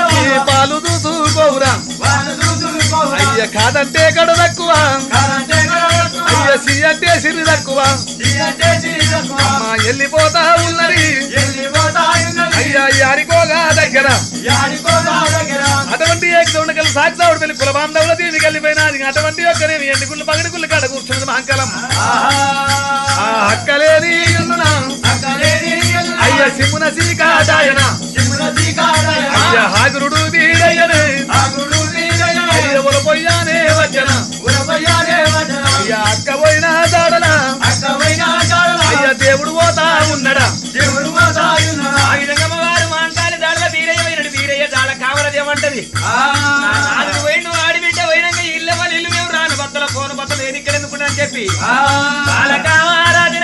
కాదంటే కడ తక్కువ అయ్య సి అంటే సిరి తక్కువ అమ్మ వెళ్ళిపోతా ఉన్నది అయ్యా యాడికోగా దగ్గర అటువంటి ఏకదొండకలు సాక్షావుడు పెళ్లి కుల బాంధవుల దీనికి వెళ్ళిపోయినది అటువంటి యొక్కనేమి ఎండుకుళ్ళు పగడికుళ్ళు కాడ కూర్చున్నది మహంకాలం ఆ అక్కలేని ఇల్లునా అయ్య సిమ్మున సీకాదాయన అయ్య హాగురుడు వీరయ్యనే అయ్య ఉలపోయ్యానే వచ్చన అయ్య అక్క పోయినా దాడన అయ్య దేవుడు పోతా ఉన్నడా ఆ విధంగా వారు మాంకాలి దాళ్ళ వీరయ్య పోయినడు వీరయ్య దాళ్ళ కావలది ఏమంటది నాలుగు పోయిండు ఆడి బిడ్డ పోయినాక ఇల్లు వాళ్ళ ఇల్లు మేము రాను బత్తల ఫోన్ బత్తలు నేను ఇక్కడ ఎందుకున్నా అని చెప్పి వాళ్ళ కావారాధిన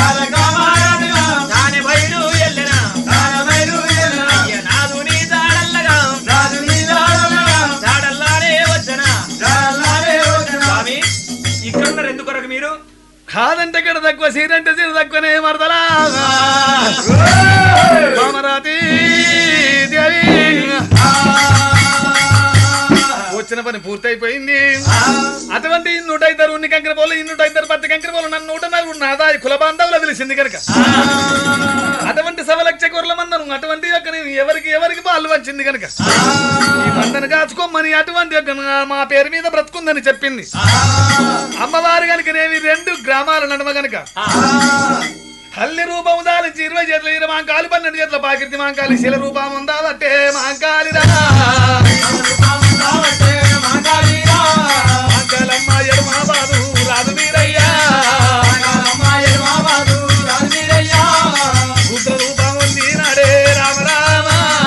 దాని బయలు ఎల్లెనా అయ్య నాదు నీ దాడల్లగా దాడల్లానే వచ్చనా స్వామి ఇక్కడ ఉన్నారు ఎందుకొరకు మీరు కాదంటే ఇక్కడ తక్కువ సీరంటే సీర తక్కువనే మరదలా కామరాతి దేవి వచ్చిన పని పూర్తయిపోయింది అటువంటి నూట ఇద్దరు ఉన్ని కంకర పోలు ఈ నూట ఇద్దరు పత్తి కంకర పోలు నన్ను నూట నలుగురు నాదా కుల బాంధవులు తెలిసింది కనుక అటువంటి సవలక్ష కూరల మందను అటువంటి యొక్క నేను ఎవరికి ఎవరికి పాలు వచ్చింది కనుక ఈ మందను కాచుకోమని అటువంటి యొక్క నా- మా పేరు మీద బ్రతుకుందని చెప్పింది అమ్మవారు కనుకనేవి రెండు గ్రామాల నడుమ గనుక తల్లి రూపం దాలించి ఇరవై చేతుల ఇరవై మాంకాలి పన్నెండు చేతుల పాకిర్తి మాంకాలి శిల రూపం ఉందాలంటే మాంకాలిరా మాంకాలమ్మ ఎడమ బాదు రాదు వీరయ్యా రుద్ర రూపం ఉంది నాడే రామ రామ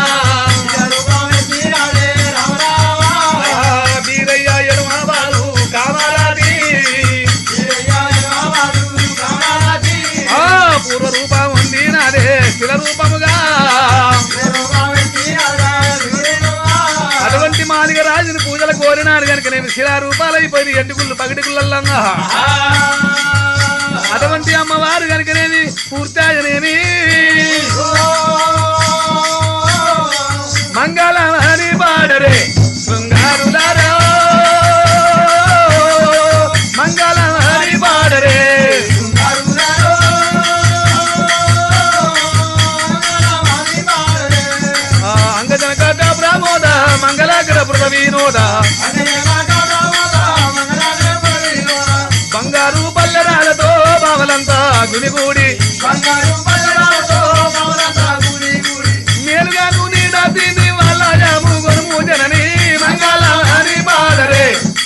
ఆ, వీరయ్య ఎడమ బాదు కామరాది ఆ పూర్వ రూపం ఉంది నాదే శిల రూపముగా అటువంటి మాదిగ రాజుని పూజలు కోరినాడు కనుక నేను శిలా రూపాలైపోయింది ఎంటుకుళ్ళు పగటికుళ్ళల్లంగా అటువంటి అమ్మవారు కనుకనేమి పూర్తాయనేమి మంగళమని పాడరే శృంగారులారా మంగళమని పాడరే ఆ, అంగజన కట ప్రమోద మంగళాకర పృథ వినోద బంగారు పల్లెరాలతో బావలంతా గునిగూడి మేలుగా నూనె దాతిని వాళ్ళ జాము గొనుము జనని మంగళమని పాడరే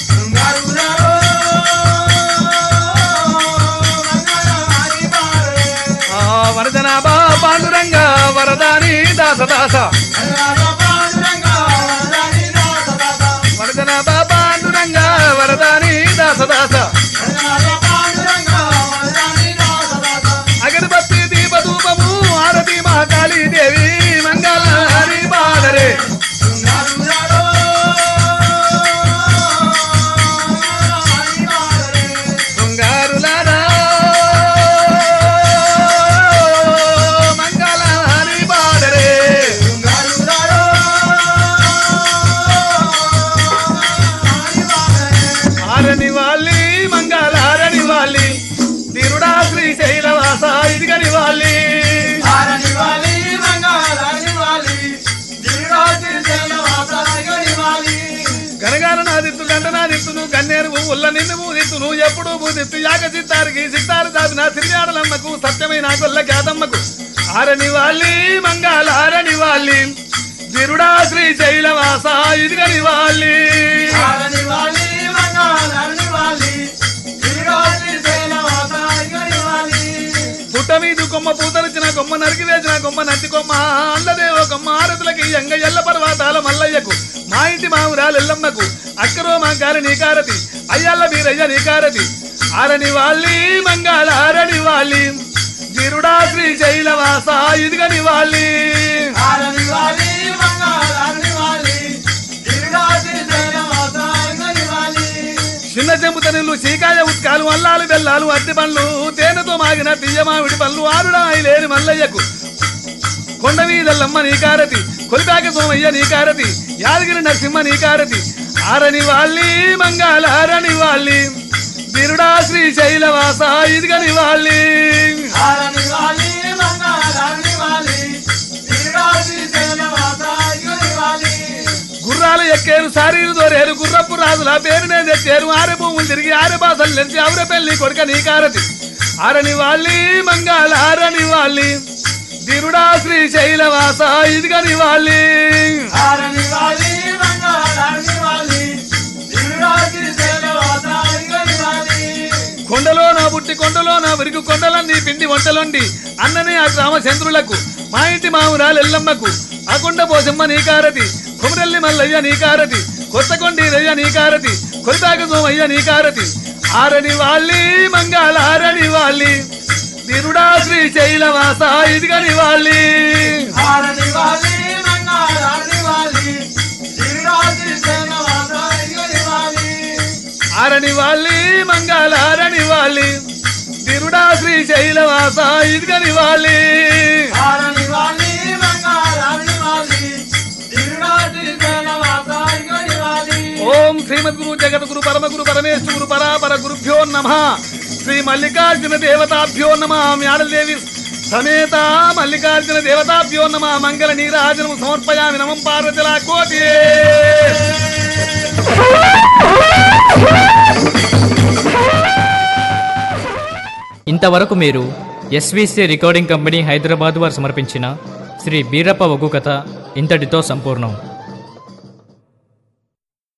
ఆ, వరదన బా పాండురంగ వరదాని దాస దాస వరదన బా పాండురంగ వరదాని దాస దాస అగరబత్తి దీప ధూపము ఆరతి మహాకాళీ దేవి మంగళ హరి పాడరే శృంగారులారా మంగళ హరి పాడరే ఆరని వాళ్ళి మంగళ హరణి వాళ్ళి తిరుడా శ్రీశైలవాస ఇదిగని వాళ్ళి గనగాన నాదిత్తు గంట నాదిత్తును గన్నేరు పువ్వుల నిన్ను పూదిత్తును ఎప్పుడు పూదిత్తు యాగ సిత్తారికి సిత్తారు దాపిన సిరియాడలమ్మకు సత్యమైన గొల్ల ఖ్యాతమ్మకు ఆరని వాళ్ళి మంగళ ఆరని వాళ్ళి తిరుడా శ్రీశైలవాస ఇదిగని వాళ్ళి పుట్ట మీద కొమ్మ పూతరిచిన కొమ్మ నరికి వేసిన కొమ్మ నచ్చి కొమ్మ అల్లదేవో కొమ్మ ఆరతులకి ఎంగ ఎల్ల పర్వతాల మల్లయ్యకు మా ఇంటి మావురాలు ఎల్లమ్మకు అక్కరో మాంకారి నీకారతి అయ్యల్ల వీరయ్య నీకారతి ఆరని వాళ్ళి మంగాళ ఆరని వాళ్ళి గిరుడా శ్రీశైలవాస ఇదిగని వాళ్ళి చిన్న చెంపుత నీళ్ళు చీకాయ ఉత్కాలు అల్లాలు బెల్లాలు అట్టి పండ్లు తేనెతో మాగిన తీయ మామిడి పళ్ళు ఆరుడా లేని మల్లయ్యకు కొండ వీధల్లమ్మ నీకారతి కొలిపాక సోమయ్య నీకారతి యాదగిరి నరసింహ నీకారతి ఆరని వాళ్ళి మంగళ ఆరని వాళ్ళి దిరుడా శ్రీశైలవాస ఇదిగని వాళ్ళి గుర్రాలు ఎక్కేరు సారీలు దోరేరు గుర్రపు రాజుల పేరునే తెచ్చారు ఆరె భూములు తిరిగి ఆరె బాసలు నెలిచి ఆవిర పెళ్లి కొడుక నీకారతి ఆరని వాళ్ళి మంగళ ఆరని వాళ్ళి దిరుడా శ్రీశైలవాస ఇదిగని వాళ్ళి కొండలో నా బుట్టి కొండలో నా విరుగు కొండలన్నీ పిండి వంటలుండి అన్ననే ఆ రామచంద్రులకు మా ఇంటి మామురాలు ఎల్లమ్మకు ఆ కొండ పోసమ్మ నీకారతి కుమరల్లి మల్లయ్య నీకారతి కొత్త కొండీరయ్య నీకారతి కొరితాక సోమయ్య నీకారతి ఆరని వాళ్ళి మంగళ ఆరని వాళ్ళి తిరుడా శ్రీశైలవాస ఇదిగని వాళ్ళి ఆరని వాళ్ళి మంగళ ఆరని వాళ్ళి తిరుడా శ్రీశైలవాస ఇదిగని వాళ్ళి ఓం శ్రీమద్గురు జగద్గురు పరమగురు పరమేశ్వర గురు పరాపర గురుభ్యో నమ శ్రీ మల్లికార్జున దేవతాభ్యో నమ మ్యాడదేవి సమేత మల్లికార్జున దేవతాభ్యో నమ మంగళ నీరాజనం సమర్పయామి నమం పార్వతిలా కోటి ఇంతవరకు మీరు ఎస్విసి రికార్డింగ్ కంపెనీ హైదరాబాద్ వారు సమర్పించిన శ్రీ బీరప్ప ఒగ్గు కథ ఇంతటితో సంపూర్ణం